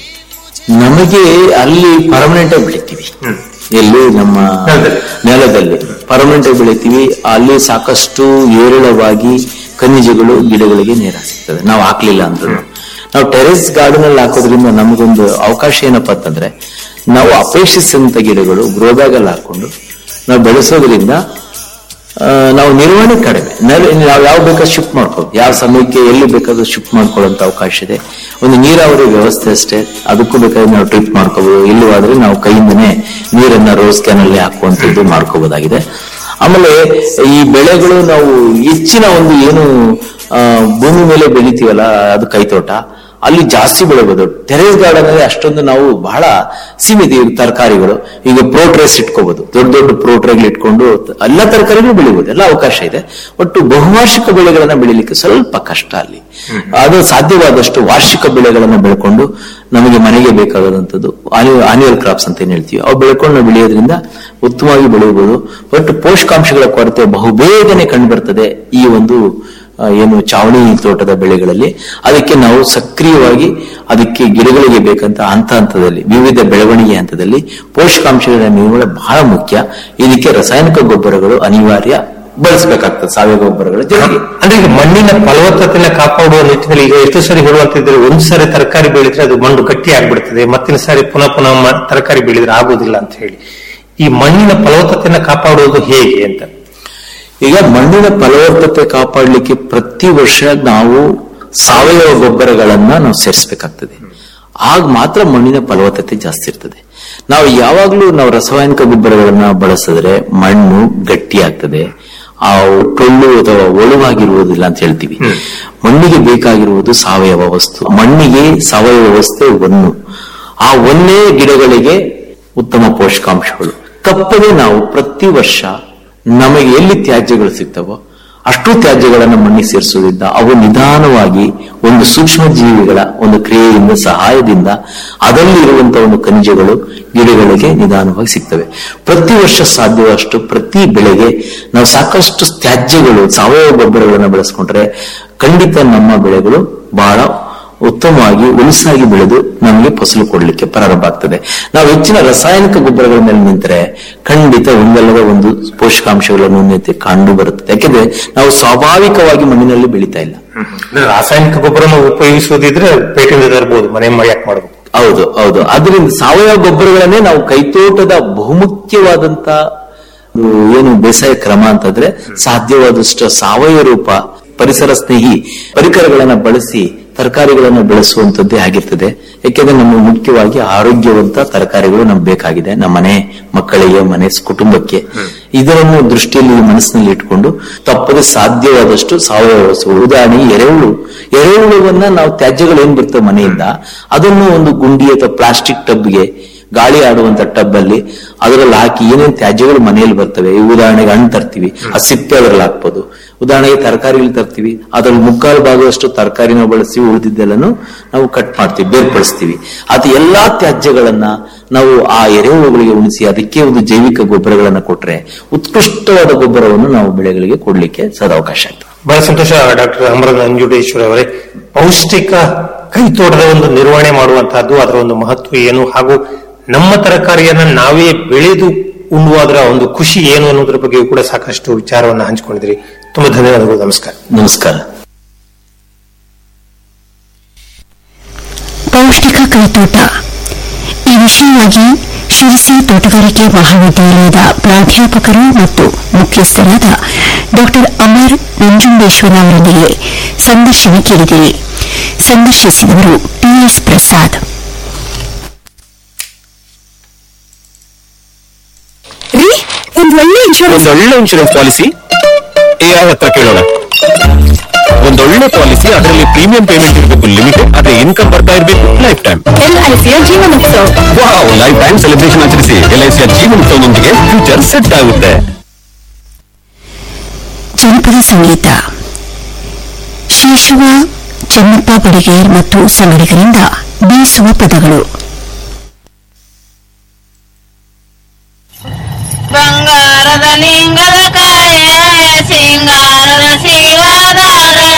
ನಮಗೆ ಅಲ್ಲಿ ಪರ್ಮನೆಂಟ್ ಆಗಿ ಬೆಳಿತೀವಿ ಎಲ್ಲಿ ನಮ್ಮ ನೆಲದಲ್ಲಿ. ನೆಲದಲ್ಲಿ ಪರ್ಮನೆಂಟ್ ಆಗಿ ಬೆಳಿತೀವಿ ಅಲ್ಲಿ ಸಾಕಷ್ಟು ಏರಳವಾಗಿ ಖನಿಜಗಳು ಗಿಡಗಳಿಗೆ ನೇರ ಸಿಗ್ತದೆ ನಾವು ಹಾಕ್ಲಿಲ್ಲ ಅಂತಂದ್ರೆ ನಾವು ಟೆರೆಸ್ ಗಾರ್ಡನ್ ಅಲ್ಲಿ ಹಾಕೋದ್ರಿಂದ ನಮಗೊಂದು ಅವಕಾಶ ಏನಪ್ಪಾ ಅಂತಂದ್ರೆ ನಾವು ಅಪೇಕ್ಷಿಸಿದಂತ ಗಿಡಗಳು ಗ್ರೋ ಬ್ಯಾಗ್ ಅಲ್ಲಿ ಹಾಕೊಂಡು ನಾವು ಬೆಳೆಸೋದ್ರಿಂದ ಆ, ನಾವು ನಿರ್ವಹಣೆ ಕಡಿಮೆ ನೆಲ- ನಾವು ಯಾವ ಬೇಕಾದ್ರೂ ಶಿಫ್ಟ್ ಮಾಡ್ಕೋಬಹುದು ಯಾವ ಸಮಯಕ್ಕೆ ಎಲ್ಲಿ ಬೇಕಾದ್ರೂ ಶಿಫ್ಟ್ ಮಾಡ್ಕೊಳ್ಳುವಂತ ಅವಕಾಶ ಇದೆ ಒಂದು ನೀರಾವರಿ ವ್ಯವಸ್ಥೆ ಅಷ್ಟೇ ಅದಕ್ಕೂ ಬೇಕಾದ್ರೆ ನಾವು ಟ್ರಿಪ್ ಮಾಡ್ಕೋಬಹುದು ಇಲ್ಲವಾದ್ರೆ ನಾವು ಕೈಯಿಂದನೇ ನೀರನ್ನ ರೋಸ್ ಕ್ಯಾನಲ್ಲಿ ಹಾಕುವಂತದ್ದು ಮಾಡ್ಕೋಬಹುದಾಗಿದೆ ಆಮೇಲೆ ಈ ಬೆಳೆಗಳು ನಾವು ಹೆಚ್ಚಿನ ಒಂದು ಏನು ಆ, ಭೂಮಿ ಮೇಲೆ ಬೆಳಿತೀವಲ್ಲ ಅದು ಕೈತೋಟ ಅಲ್ಲಿ ಜಾಸ್ತಿ ಬೆಳಿಬಹುದು ಟೆರೇಸ್ ಗಾರ್ಡನ್ ಅಲ್ಲಿ ಅಷ್ಟೊಂದು ನಾವು ಬಹಳ ಸೀಮಿತ ಈಗ ತರಕಾರಿಗಳು ಈಗ ಪ್ರೋಟ್ರೇಸ್ ಇಟ್ಕೋಬಹುದು ದೊಡ್ಡ ದೊಡ್ಡ ಪ್ರೋಟ್ರೇಗಳು ಇಟ್ಕೊಂಡು ಎಲ್ಲ ತರಕಾರಿಗಳು ಬೆಳಿಬಹುದು ಎಲ್ಲ ಅವಕಾಶ ಇದೆ ಒಟ್ಟು ಬಹುವಾರ್ಷಿಕ ಬೆಳೆಗಳನ್ನ ಬೆಳಿಲಿಕ್ಕೆ ಸ್ವಲ್ಪ ಕಷ್ಟ ಅಲ್ಲಿ ಅದು ಸಾಧ್ಯವಾದಷ್ಟು ವಾರ್ಷಿಕ ಬೆಳೆಗಳನ್ನ ಬೆಳ್ಕೊಂಡು ನಮಗೆ ಮನೆಗೆ ಬೇಕಾದಂಥದ್ದು ಆನ್ಯುವಲ್ ಕ್ರಾಪ್ಸ್ ಅಂತ ಏನ್ ಹೇಳ್ತೀವಿ ಅವು ಬೆಳ್ಕೊಂಡು ಬೆಳೆಯೋದ್ರಿಂದ ಉತ್ತಮವಾಗಿ ಬೆಳೆಯಬಹುದು ಒಟ್ಟು ಪೋಷಕಾಂಶಗಳ ಕೊರತೆ ಬಹುಬೇಗನೆ ಕಂಡು ಬರ್ತದೆ ಈ ಒಂದು ಆ, ಏನು ಚಾವಣಿ ತೋಟದ ಬೆಳೆಗಳಲ್ಲಿ ಅದಕ್ಕೆ ನಾವು ಸಕ್ರಿಯವಾಗಿ ಅದಕ್ಕೆ ಗಿಡಗಳಿಗೆ ಬೇಕಂತ ಹಂತ ಹಂತದಲ್ಲಿ ವಿವಿಧ ಬೆಳವಣಿಗೆ ಹಂತದಲ್ಲಿ ಪೋಷಕಾಂಶಗಳ ನಿರ್ವಹಣೆ ಬಹಳ ಮುಖ್ಯ ಇದಕ್ಕೆ ರಾಸಾಯನಿಕ ಗೊಬ್ಬರಗಳು ಅನಿವಾರ್ಯ ಬಳಸಬೇಕಾಗ್ತದೆ ಸಾವಯವ ಗೊಬ್ಬರಗಳ ಜೊತೆಗೆ ಅಂದ್ರೆ ಈಗ ಮಣ್ಣಿನ ಫಲವತ್ತತೆನ ಕಾಪಾಡುವ ನಿಟ್ಟಿನಲ್ಲಿ ಈಗ ಎಷ್ಟು ಸರಿ ಹೇಳುವಂತಿದ್ರೆ ಒಂದ್ ಸಾರಿ ತರಕಾರಿ ಬೆಳೆದ್ರೆ ಅದು ಮಣ್ಣು ಗಟ್ಟಿ ಆಗ್ಬಿಡ್ತದೆ ಮತ್ತಿನ ಸಾರಿ ಪುನಃ ಪುನಃ ಮ- ತರಕಾರಿ ಬೆಳೆದ್ರೆ ಆಗೋದಿಲ್ಲ ಅಂತ ಹೇಳಿ ಈ ಮಣ್ಣಿನ ಫಲವತ್ತತೆನ ಕಾಪಾಡುವುದು ಹೇಗೆ ಅಂತ ಈಗ ಮಣ್ಣಿನ ಫಲವತ್ತತೆ ಕಾಪಾಡಲಿಕ್ಕೆ ಪ್ರತಿ ವರ್ಷ ನಾವು ಸಾವಯವ ಗೊಬ್ಬರಗಳನ್ನ ನಾವು ಸೇರಿಸಬೇಕಾಗ್ತದೆ ಆಗ ಮಾತ್ರ ಮಣ್ಣಿನ ಫಲವತ್ತತೆ ಜಾಸ್ತಿ ಇರ್ತದೆ ನಾವು ಯಾವಾಗ್ಲೂ ನಾವು ರಾಸಾಯನಿಕ ಗೊಬ್ಬರಗಳನ್ನ ಬಳಸಿದ್ರೆ ಮಣ್ಣು ಗಟ್ಟಿ ಆಗ್ತದೆ ಆ ಟೊಳ್ಳು ಅಥವಾ ಒಳುವಾಗಿರುವುದಿಲ್ಲ ಅಂತ ಹೇಳ್ತೀವಿ ಮಣ್ಣಿಗೆ ಬೇಕಾಗಿರುವುದು ಸಾವಯವ ವಸ್ತು ಮಣ್ಣಿಗೆ ಸಾವಯವ ವಸ್ತು ಒಂದು ಆ ಒಂದೇ ಗಿಡಗಳಿಗೆ ಉತ್ತಮ ಪೋಷಕಾಂಶಗಳು ತಪ್ಪದೆ ನಾವು ಪ್ರತಿ ವರ್ಷ ನಮಗೆ ಎಲ್ಲಿ ತ್ಯಾಜ್ಯಗಳು ಸಿಗ್ತವೋ ಅಷ್ಟು ತ್ಯಾಜ್ಯಗಳನ್ನು ಮಣ್ಣಿಗೆ ಸೇರಿಸುವುದರಿಂದ ಅವು ನಿಧಾನವಾಗಿ ಒಂದು ಸೂಕ್ಷ್ಮ ಜೀವಿಗಳ ಒಂದು ಕ್ರಿಯೆಯಿಂದ ಸಹಾಯದಿಂದ ಅದರಲ್ಲಿ ಇರುವಂತಹ ಒಂದು ಖನಿಜಗಳು ಗಿಡಗಳಿಗೆ ನಿಧಾನವಾಗಿ ಸಿಗ್ತವೆ ಪ್ರತಿ ವರ್ಷ ಸಾಧ್ಯವಷ್ಟು ಪ್ರತಿ ಬೆಳೆಗೆ ನಾವು ಸಾಕಷ್ಟು ತ್ಯಾಜ್ಯಗಳು ಸಾವಯವ ಗೊಬ್ಬರಗಳನ್ನು ಬಳಸ್ಕೊಂಡ್ರೆ ಖಂಡಿತ ನಮ್ಮ ಬೆಳೆಗಳು ಬಹಳ ಉತ್ತಮವಾಗಿ ಉಳಿಸಾಗಿ ಬೆಳೆದು ನಮಗೆ ಫಸಲು ಕೊಡಲಿಕ್ಕೆ ಪ್ರಾರಂಭ ಆಗ್ತದೆ ನಾವು ಹೆಚ್ಚಿನ ರಾಸಾಯನಿಕ ಗೊಬ್ಬರಗಳ ಮೇಲೆ ನಿಂತರೆ ಖಂಡಿತ ಒಂದಲ್ಲದ ಒಂದು ಪೋಷಕಾಂಶಗಳ ನ್ಯೂನ್ಯತೆ ಕಂಡು ಬರುತ್ತದೆ ಯಾಕೆಂದ್ರೆ ನಾವು ಸ್ವಾಭಾವಿಕವಾಗಿ ಮಣ್ಣಿನಲ್ಲಿ ಬೆಳೀತಾ ಇಲ್ಲ ಅಂದ್ರೆ ರಾಸಾಯನಿಕ ಗೊಬ್ಬರನ ಉಪಯೋಗಿಸೋದಿದ್ರೆ ಪೇಟೆಯಿಂದ ತರಬಹುದು ಮನೆ ಯಾಕೆ ಮಾಡಬೇಕು ಹೌದು ಹೌದು ಅದರಿಂದ ಸಾವಯವ ಗೊಬ್ಬರಗಳನ್ನೇ ನಾವು ಕೈತೋಟದ ಬಹುಮುಖ್ಯವಾದಂತ ಒಂದು ಏನು ಬೇಸಾಯ ಕ್ರಮ ಅಂತಂದ್ರೆ ಸಾಧ್ಯವಾದಷ್ಟು ಸಾವಯವ ರೂಪ ಪರಿಸರ ಸ್ನೇಹಿ ಪರಿಕರಗಳನ್ನ ಬಳಸಿ ತರಕಾರಿಗಳನ್ನು ಬೆಳೆಸುವಂತದ್ದೇ ಆಗಿರ್ತದೆ ಯಾಕೆಂದ್ರೆ ನಮ್ಮ ಮುಖ್ಯವಾಗಿ ಆರೋಗ್ಯವಂತ ತರಕಾರಿಗಳು ನಮ್ಗೆ ಬೇಕಾಗಿದೆ ನಮ್ಮ ಮನೆ ಮಕ್ಕಳಿಗೆ ಮನೆ ಕುಟುಂಬಕ್ಕೆ ಇದರನ್ನು ದೃಷ್ಟಿಯಲ್ಲಿ ಮನಸ್ಸಿನಲ್ಲಿ ಇಟ್ಕೊಂಡು ತಪ್ಪದೆ ಸಾಧ್ಯವಾದಷ್ಟು ಸಾವಯವ ವಸ್ತುಗಳು ಉದಾಹರಣೆಗೆ ಎರೆಹುಳು ಎರೆಹುಳುವನ್ನ ನಾವು ತ್ಯಾಜ್ಯಗಳು ಏನ್ ಬರ್ತವೆ ಮನೆಯಿಂದ ಅದನ್ನು ಒಂದು ಗುಂಡಿ ಅಥವಾ ಪ್ಲಾಸ್ಟಿಕ್ ಟಬ್ಗೆ ಗಾಳಿ ಆಡುವಂತ ಟಬ್ ಅಲ್ಲಿ ಅದರಲ್ಲಿ ಹಾಕಿ ಏನೇನ್ ತ್ಯಾಜ್ಯಗಳು ಮನೆಯಲ್ಲಿ ಬರ್ತವೆ ಈ ಉದಾಹರಣೆಗೆ ಹಣ್ಣು ತರ್ತೀವಿ ಆ ಸಿಪ್ಪೆ ಅದರಲ್ಲಿ ಹಾಕ್ಬೋದು ಉದಾಹರಣೆಗೆ ತರಕಾರಿಗಳು ತರ್ತೀವಿ ಅದ್ರಲ್ಲಿ ಮುಕ್ಕಾಲು ಭಾಗದಷ್ಟು ತರಕಾರಿನ ಬಳಸಿ ಉಳಿದಿದ್ದೆಲ್ಲನು ನಾವು ಕಟ್ ಮಾಡ್ತೀವಿ ಬೇರ್ಪಡಿಸ್ತೀವಿ ಅದು ಎಲ್ಲಾ ತ್ಯಾಜ್ಯಗಳನ್ನ ನಾವು ಆ ಎರೆಹುಳುಗಳಿಗೆ ಉಣಿಸಿ ಅದಕ್ಕೆ ಒಂದು ಜೈವಿಕ ಗೊಬ್ಬರಗಳನ್ನ ಕೊಟ್ರೆ ಉತ್ಕೃಷ್ಟವಾದ ಗೊಬ್ಬರವನ್ನು ನಾವು ಬೆಳೆಗಳಿಗೆ ಕೊಡ್ಲಿಕ್ಕೆ ಸದಾವಕಾಶ ಆಗ್ತದೆ ಬಹಳ ಸಂತೋಷ ಡಾಕ್ಟರ್ ಅಮರ ನಂಜುಡೇಶ್ವರ ಅವರೇ ಪೌಷ್ಟಿಕ ಕೈತೋಟದ ಒಂದು ನಿರ್ವಹಣೆ ಮಾಡುವಂತಹದ್ದು ಅದರ ಒಂದು ಮಹತ್ವ ಏನು ಹಾಗೂ ನಮ್ಮ ತರಕಾರಿಯನ್ನ ನಾವೇ ಬೆಳೆದು ಉಣ್ಣುವುದರ ಒಂದು ಖುಷಿ ಏನು ಅನ್ನೋದ್ರ ಬಗ್ಗೆಯೂ ಕೂಡ ಸಾಕಷ್ಟು ವಿಚಾರವನ್ನು ಹಂಚಿಕೊಂಡಿದ್ರಿ ತುಂಬಾ ಧನ್ಯವಾದಗಳು ನಮಸ್ಕಾರ ನಮಸ್ಕಾರ ಪೌಷ್ಟಿಕ ಕೈತೋಟ ಈ ವಿಷಯವಾಗಿ ಶಿರಸಿ ತೋಟಗಾರಿಕೆ ಮಹಾವಿದ್ಯಾಲಯದ ಪ್ರಾಧ್ಯಾಪಕರು ಮತ್ತು ಮುಖ್ಯಸ್ಥರಾದ ಡಾಕ್ಟರ್ ಅಮರ್ ನಂಜುಂಡೇಶ್ವರ ಅವರೊಂದಿಗೆ ಸಂದರ್ಶನ ಕೇಳಿದಿರಿ ಸಂದರ್ಶಿಸಿದವರು ಟಿಎಸ್ ಪ್ರಸಾದ್ ರೀ ಒಂದ್ ಒಳ್ಳೆ ಇನ್ಶೂರೆನ್ಸ್ ಒಂದೊಳ್ಳೆ ಇನ್ಶೂರೆನ್ಸ್ ಪಾಲಿಸಿ ಎ ಆರ್ ಹತ್ರ ಕೇಳೋಣ ಒಂದೊಳ್ಳೆ ಪಾಲಿಸಿ ಅದರಲ್ಲಿ ಪ್ರೀಮಿಯಂ ಪೇಮೆಂಟ್ ಇರಬೇಕು ಲಿಮಿಟೆಡ್ ಅದೇ ಇನ್ಕಮ್ ಬರ್ತಾ ಇರಬೇಕು ಲೈಫ್ ಟೈಮ್ ಎಲ್ಐಸಿಯ Jeevanotsav wow lifetime celebration ಆಚರಿಸಿ ಎಲ್ಐಸಿಯ ಜೀವನೋತ್ಸವದೊಂದಿಗೆ ಫ್ಯೂಚರ್ ಸೆಟ್ ಆಗುತ್ತೆ ಜನಪದ ಸಂಗೀತ ಶೇಷವ ಚೆನ್ನಪ್ಪ ಬಡಿಗೇರ್ ಮತ್ತು ಸಂಗಡಿಗರಿಂದ ಬೀಸುವ ಪದಗಳು ಬಂಗಾರದ ಲಿಂಗದ ಕಾಯ ಸಿಂಗಾರದ ಶಿವದಾರೆ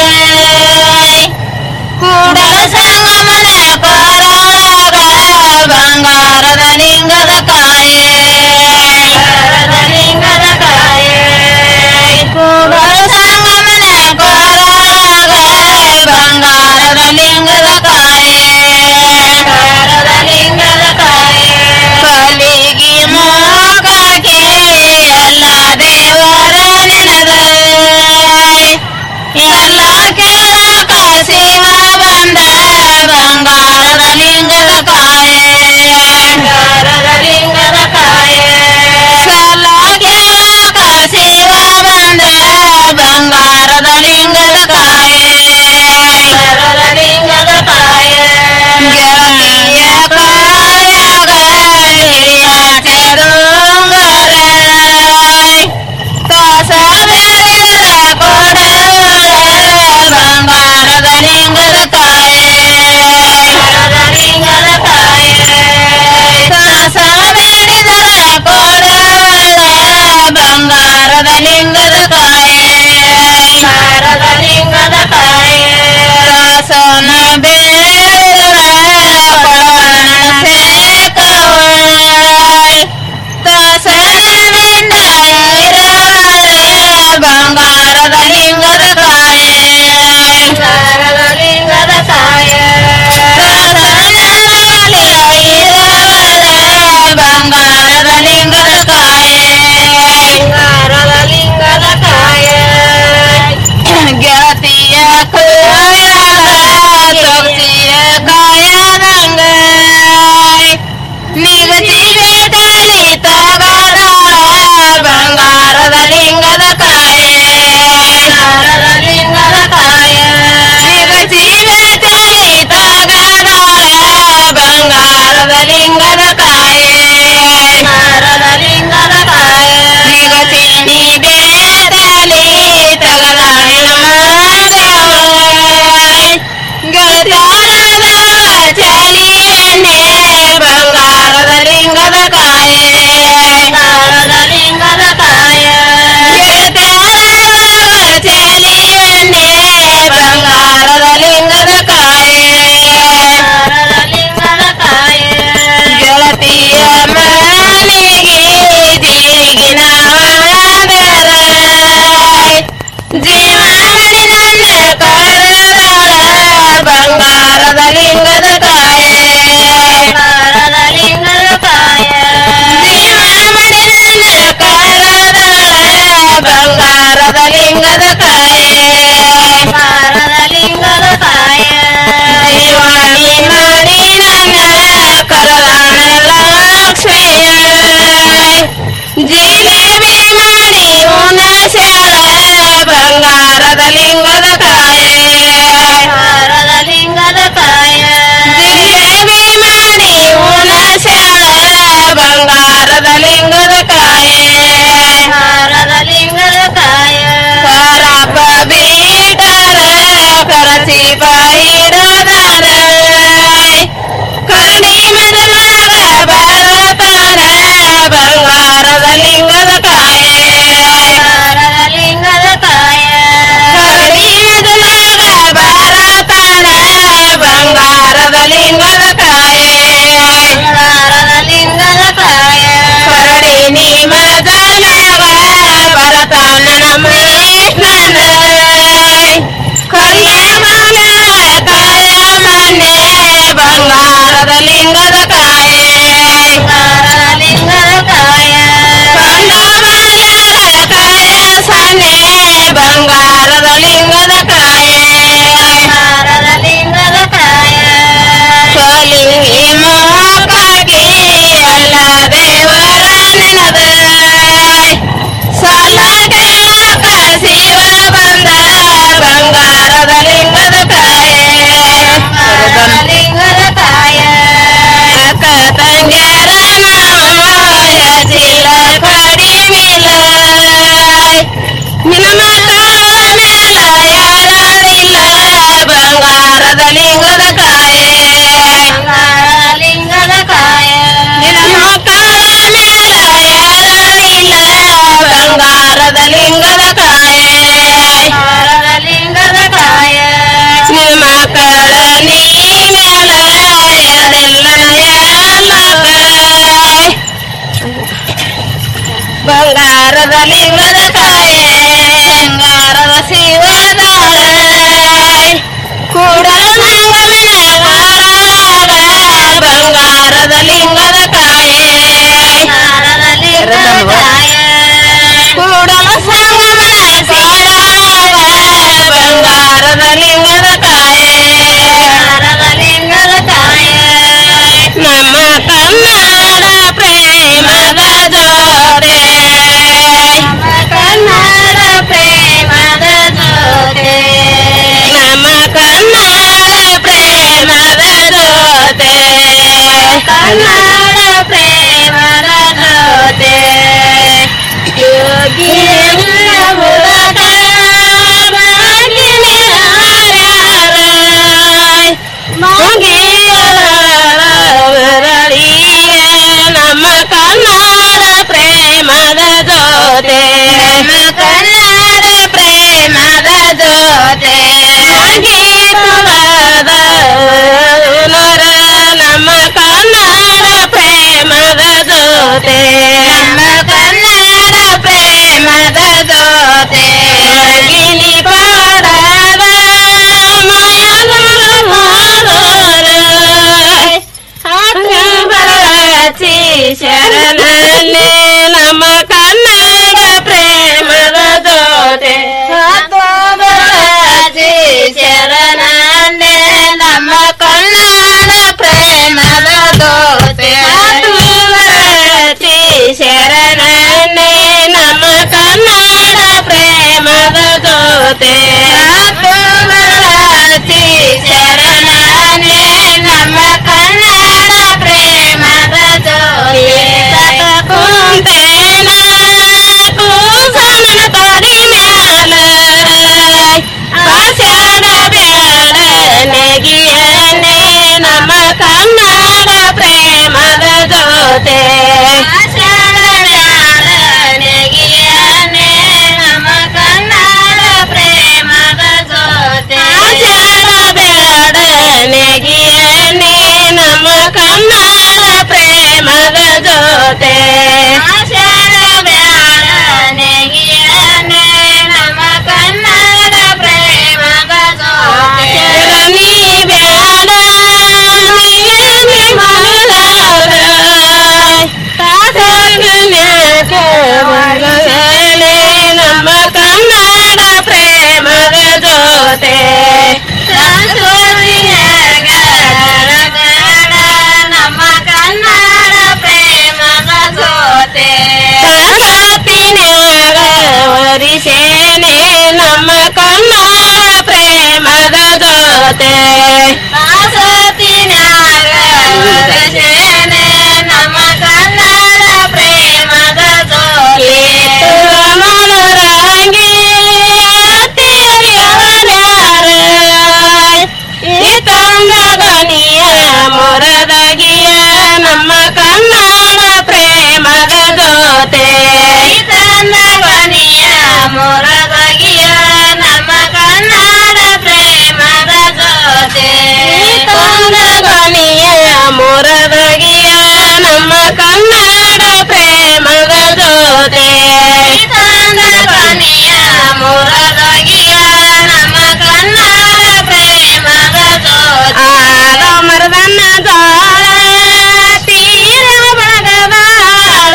ಕೂಡಲ ಸಂಗಮನ ಕೊರಳಗ ಬಂಗಾರದ ಲಿಂಗದ ಕಾಯೆ ಬಂಗಾರದ ಲಿಂಗದ ಕಾಯೆ ಕೂಡಲ ಸಂಗಮನ ಕೊರಳಗ ಬಂಗಾರದ ಲಿಂಗದ ಕಾಯೆ ಬಂಗಾರದ ಲಿಂಗದ ಕಾಯೆ ಕಲಿಗಿ ಮೋಗಕ್ಕೆ ಎಲ್ಲ ದೇವರ ನೆನದ ಬಂಗಾರದ ಲಿಂಗದ ಕಾಯೆ ಬಂಗಾರದ ಲಿಂಗದ ಕಾಯೆ ದಾಸನ ಬೇರ ಕೊಡವನ ಸೇಕವೈ ದಾಸನಿಂದ ಬಂಗಾರದ ಲಿಂಗದ ಕಾಯೆ ಬಂಗಾರದ ಲಿಂಗದ ಕಾಯೆ ಬಂಗಾರದ ಲಿಂಗದ ಕಾಯೆ ಬಂಗಾರದ ಲಿಂಗದ ಕಾಯೆ ಗೆಳತಿಯ ಸೊಕ್ಸಿಯ ಕಾಯದಂಗ ನಿಗದಿ ಬೇಟಲಿ ತಗದ ಬಂಗಾರದ ಲಿಂಗದ ಕಾಯೆ ಬಂಗಾರದ ಲಿಂಗದ ಕಾಯೆ ನಿಗದಿ ಬೇಟಲಿ ತಗದ ಬಂಗಾರದ ಲಿಂಗದ ಕಾಯೆ ಬಂಗಾರದ ಲಿಂಗದ ಕಾಯೆ ನಿಗದಿ ನೀ ಬೇಟಲಿ ತಗದ ಗಜಾನದ ಚಲಿಯನ್ನೇ ಬಂಗಾರದ ಲಿಂಗದ ಕಾಯೆ ಬಂಗಾರದ ಲಿಂಗದ ಕಾಯೆ ಚಲಿಯನ್ನೇ ಬಂಗಾರದ ಲಿಂಗದ ಕಾಯೆ ಬಂಗಾರದ ಲಿಂಗದ ಕಾಯೆ ಗೆಳತಿಯ ಮನೆಗೆ ಜೀಗಿನ ಜೀವ ನನ್ನ ಕರೆದಳ ಬಂಗಾರದ ಲಿಂಗದ ಕಾಯೆ ಬಂಗಾರದ ಲಿಂಗದ ಕಾಯೆ ಜೀವ ನನ್ನ ಕರೆದಳ ಬಂಗಾರದ ಲಿಂಗದ ಕಾಯೆ ಬಂಗಾರದ ಲಿಂಗದ ಕಾಯೆ ಜೀವಾಣಿ ಮಾಡಿ ನನ್ನ ಕರದಾಳ ಲಕ್ಷ್ಮಿಯ ಜಿಲೇಬಿ ಮಾಡಿ ಉಣಸ್ಯಾಳ ಬಂಗಾರದ ಲಿಂಗದ ಕಾಯೆ ಬಂಗಾರದ ಲಿಂಗದ ಕಾಯೆ ಜಿಲೇಬಿ ಮಾಡಿ ಉಣಸ್ಯಾಳ ಬಂಗಾರದ ಲಿಂಗದ ಕಾಯೆ ಬಂಗಾರದ ಲಿಂಗದ ಕಾಯೆ ಕರಪ ಬೀಟರ ಕರಸಿ ಬೈಡದಾನ ಕರಡಿ ಮದಲಾಗ ಬರತಾನ ಬಂಗಾರದ ಲಿಂಗದ ಕಾಯೆ ಬಂಗಾರದ ಲಿಂಗದ ಕಾಯೆ ಕರಡಿ ಮದಲಾಗ ಬರತಾನ ಬಂಗಾರದ ಲಿಂಗದ ಕಾಯೆ ಬಂಗಾರದ ಲಿಂಗದ ಕಾಯೆ ಕರಡಿ ನೀ ಮದಲಾಗ ಬರತಾನ ಮಹೇಶ್ವರನ ಕರಿಯ ಮನೆ ಕಾಯ ಮನೆ ಬಂಗಾರದ ಲಿಂಗದ ಕಾಯೆ ಬಂಗಾರದ ಲಿಂಗದ ಕಾಯೆ ಕಂಡವರ ಕಾಯ ಸನೆ ಬಂಗಾರದ ಲಿಂಗದ ಕಾಯೆ ಬಂಗಾರದ ಲಿಂಗದ ಕಾಯೆ ಕಲಿಂಗಿ ಮೋಕಾಗಿ ಅಲ್ಲ ದೇವರ ನೆನದ ಸಾಲ ಕೇಳಕ ಶಿವ ಬಂದ ಬಂಗಾರದ ಲಿಂಗದ ಕಾಯೆ ಬಂಗಾರದ ಲಿಂಗದ ಕಾಯೆ ಅಕ್ಕ ತಂಗ್ಯಾರ ನಾಮಯ ಚೀಲ ಕಡಿಮಿಲ ನಿನ್ನ ಮಕ್ಕಳ ಮೇಲ ಯಾರಿಲ್ಲ ಬಂಗಾರದ ಲಿಂಗದ ಕಾಯೆ ಬಂಗಾರದ ಲಿಂಗದ ಕಾಯೆ ನಿನ್ನ ಮಕ್ಕಳ ಮೇಲ ಯಾರಿಲ್ಲ ಬಂಗಾರದ ಲಿಂಗದ ಕಾಯೆ ಬಂಗಾರದ ಲಿಂಗದ ಕಾಯೆ ನಿನ್ನ ಮಕ್ಕಳ ನೀಂಗಲ ಅದೆಲ್ಲ ಬಂಗಾರದ ಲಿಂಗದ ಕಾಯೆ ಬಂಗಾರದ ಶಿವದ ಕೂಡಲು ಮಂಗಮನ ಬಂಗಾರದ ಲಿಂಗದ ಕಾಯೆ ಬಂಗಾರದ ಲಿಂಗದ ಕಾಯೆ ಕೂಡಲು ಸಂಗಮನ ಬಂಗಾರದ ಲಿಂಗದ ಕಾಯೆ ಬಂಗಾರದ ಲಿಂಗದ ಕಾಯೆ ನಮ್ಮ ಕನ್ನಡ ಪ್ರೇಮದ ಜೋತೆ ನಮ್ಮ ಕನ್ನಡ ಪ್ರೇಮದ ಜೋತೆ ನಮ್ಮ ಕನ್ನಡ ಪ್ರೇಮದ ಜೋತೆ ಕನ್ನಡ ಪ್ರೇಮದ ಜೋತೆ ಯೋಗಿ ನಮ್ಮ ಕನ್ನಡ ಪ್ರೇಮದ ಜೋತೆ ಶರಣನೆ ನಮ್ಮ ಕನ್ನಡ ಪ್ರೇಮದ ಜೋತೆ ಹತ್ತೊಂಬರಾಜಿ ಶರಣನೆ ನಮ್ಮ ಕನ್ನಡ ಪ್ರೇಮದ ಜೋತೆ ಹತ್ತೊಂಬರಾಜಿ ಶರಣನೆ ನಮ್ಮ ಕನ್ನಡ ಪ್ರೇಮದ ಜೋತೆ ಹತ್ತೊಂಬರಾಜಿ ಶರಣನೆ ನಮ್ಮ ಕನ್ನಡ ಪ್ರೇಮದ ಜೋತೆ ಕುಂತೇನ ಕೂಸನ ತೊಡಿ ಮ್ಯಾಲ ಆಷಾಢ ಬ್ಯಾಡ ನೆಗಿಯನೆ ನಮ್ಮ ಕನ್ನಡ ಪ್ರೇಮದ ಜೋತೆ ಆಷಾಢ ಬ್ಯಾಡ ನೆಗಿಯನೆ ನಮ್ಮ ಕನ್ನಡ ಪ್ರೇಮದ ಜೋತೆ ಆಷಾಢ ಬ್ಯಾಡ ನೆಗಿಯನೆ ನಮ್ಮ ಕನ್ನಡ ಪ್ರೇಮದ ಜೋತೆ ಆಷಾಢ ಬ್ಯಾಡ ನೆಗಿಯನೆ ನಮ್ಮ ಕನ್ನಡ ಪ್ರೇಮದ ಜೋತೆ ನೀ ಬ್ಯಾಡ ನೀ ಮಗಳಾದ ಕಾಸನ್ಯಾಕ ಮಗಳೇ ನಮ್ಮ ಕನ್ನಡ ಪ್ರೇಮದ ಜೋತೆ ಸಂಸ್ಕೃತಿಯಾಗ ರಗಡ ನಮ್ಮ ಕನ್ನಡ ಪ್ರೇಮದ ಜೋತೆ ಸರಸ್ವತಿನ್ಯಾಗ ವರಿಸೇನೆ ನಮ್ಮ ಕನ್ನಡ ಪ್ರೇಮದ ಜೋತೆ ಸರಸ್ವತಿನ್ಯಾಗ ವರಿಸೇನೆ ನಮ್ಮ ಕನ್ನಡ ಪ್ರೇಮದ ಜೋತೆ ಮನರಂಗಿ ತಂದಗನಿಯ ಮೊರದಗಿಯ ನಮ್ಮ ಕನ್ನಡ ಪ್ರೇಮದ ಜೋತೆ ತಂದಗನಿಯ ಮೊರದಗಿಯ ನಮ್ಮ ಕನ್ನಡ ಪ್ರೇಮದ ಜೋತೆ ತಂದಗನಿಯ ಮೊರದಗಿಯ ನಮ್ಮ ಕನ್ನಡ ಪ್ರೇಮದ ಜೋತೆ ತಂದಗನಿಯ ಮೊರದಗಿಯ ನಮ್ಮ ಕನ್ನಡ ಪ್ರೇಮದ ಜೋತೆ ಆದ ಮರದನ್ನ ಗಾಳ ತೀರ ಮಗದಾಳ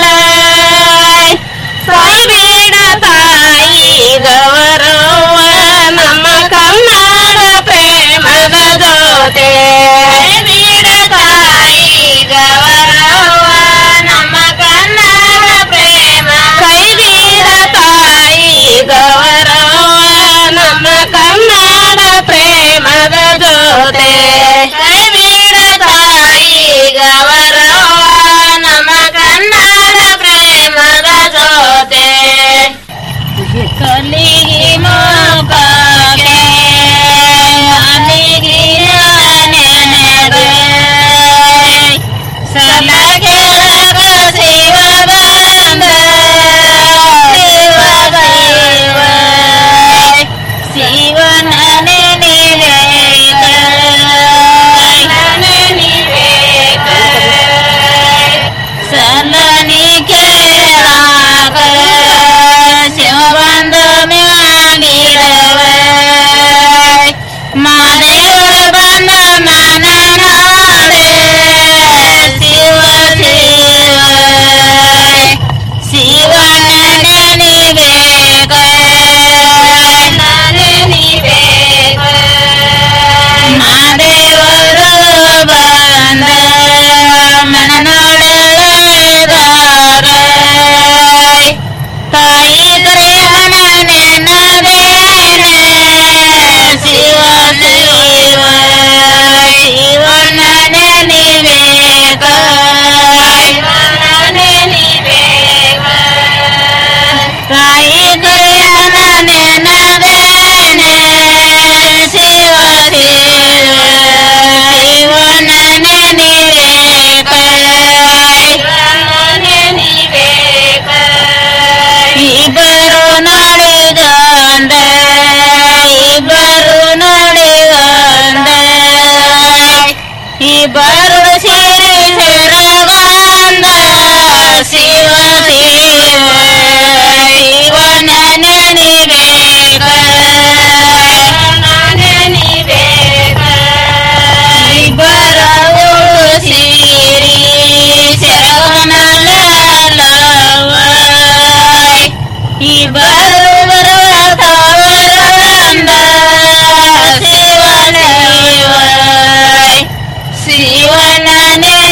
ಸಾಯ್ಬೇಡ ತಾಯಿ ಗೌರವ ನಮ್ಮ ಕನ್ನಡ ಪ್ರೇಮದ ಜೋತೆ ಬೀಡ ತಾಯಿ ಗೌರವ ನಮ್ಮ ಕನ್ನಡ ಪ್ರೇಮ ಕೈಬೀರ ತಾಯಿ ಗೌರವ ನಮ್ಮ ಕನ್ನಡ ಪ್ರೇಮದ ಜೋತೆ ಕೈಬೀರ ತಾಯಿ ಗೌರವ ನಮ್ಮ ಕನ್ನಡ ಪ್ರೇಮದ ಜೋತೆ ಕಲಿಗಿ ಮೋಕಗೆ ಅನಿಗಿನ ನೆನೆಗೆ ಸಲಗೆಳಗ ಶಿವ ಬಂದ ಶಿವ ಶಿವ ಶಿವನ ನೆನೆಗೆ ನೆನೆಗೆ ಸಲನಿ ಕೇಳಾಗ ಶಿವ ಬಂದ ಮ್ಯಾಗಿರವ ಮಾದೇವರ ಬಂದ ಮನನಾಡೆ ಶಿವ ಶಿವ ಶಿವನ ನೆನೆಬೇಕ ನೆನೆಬೇಕ ಮಾದೇವರು ಬಂದ ಮನನಾಡಗಾರ ತಾಯಿ ಪ್ರೇಮನ ನೆನದೇನೆ ಶಿವ ಶಿವ ಶಿವನ ನೆನೆಬೇಕ ಶಿವನ ನೆನೆಬೇಕ ತಾಯಿ ಪ್ರೇಮನ ನೆನದೇನೆ ಶಿವ ಶಿವ ಶಿವನ ನೆನೆಬೇಕ ಶಿವನ ನೆನೆಬೇಕ ಇಬ್ಬರು ನಡೆಗಂಡ ಇಬ್ಬರು ನಡೆಗಂಡ ಇಬ್ಬರು ಸೇರಿ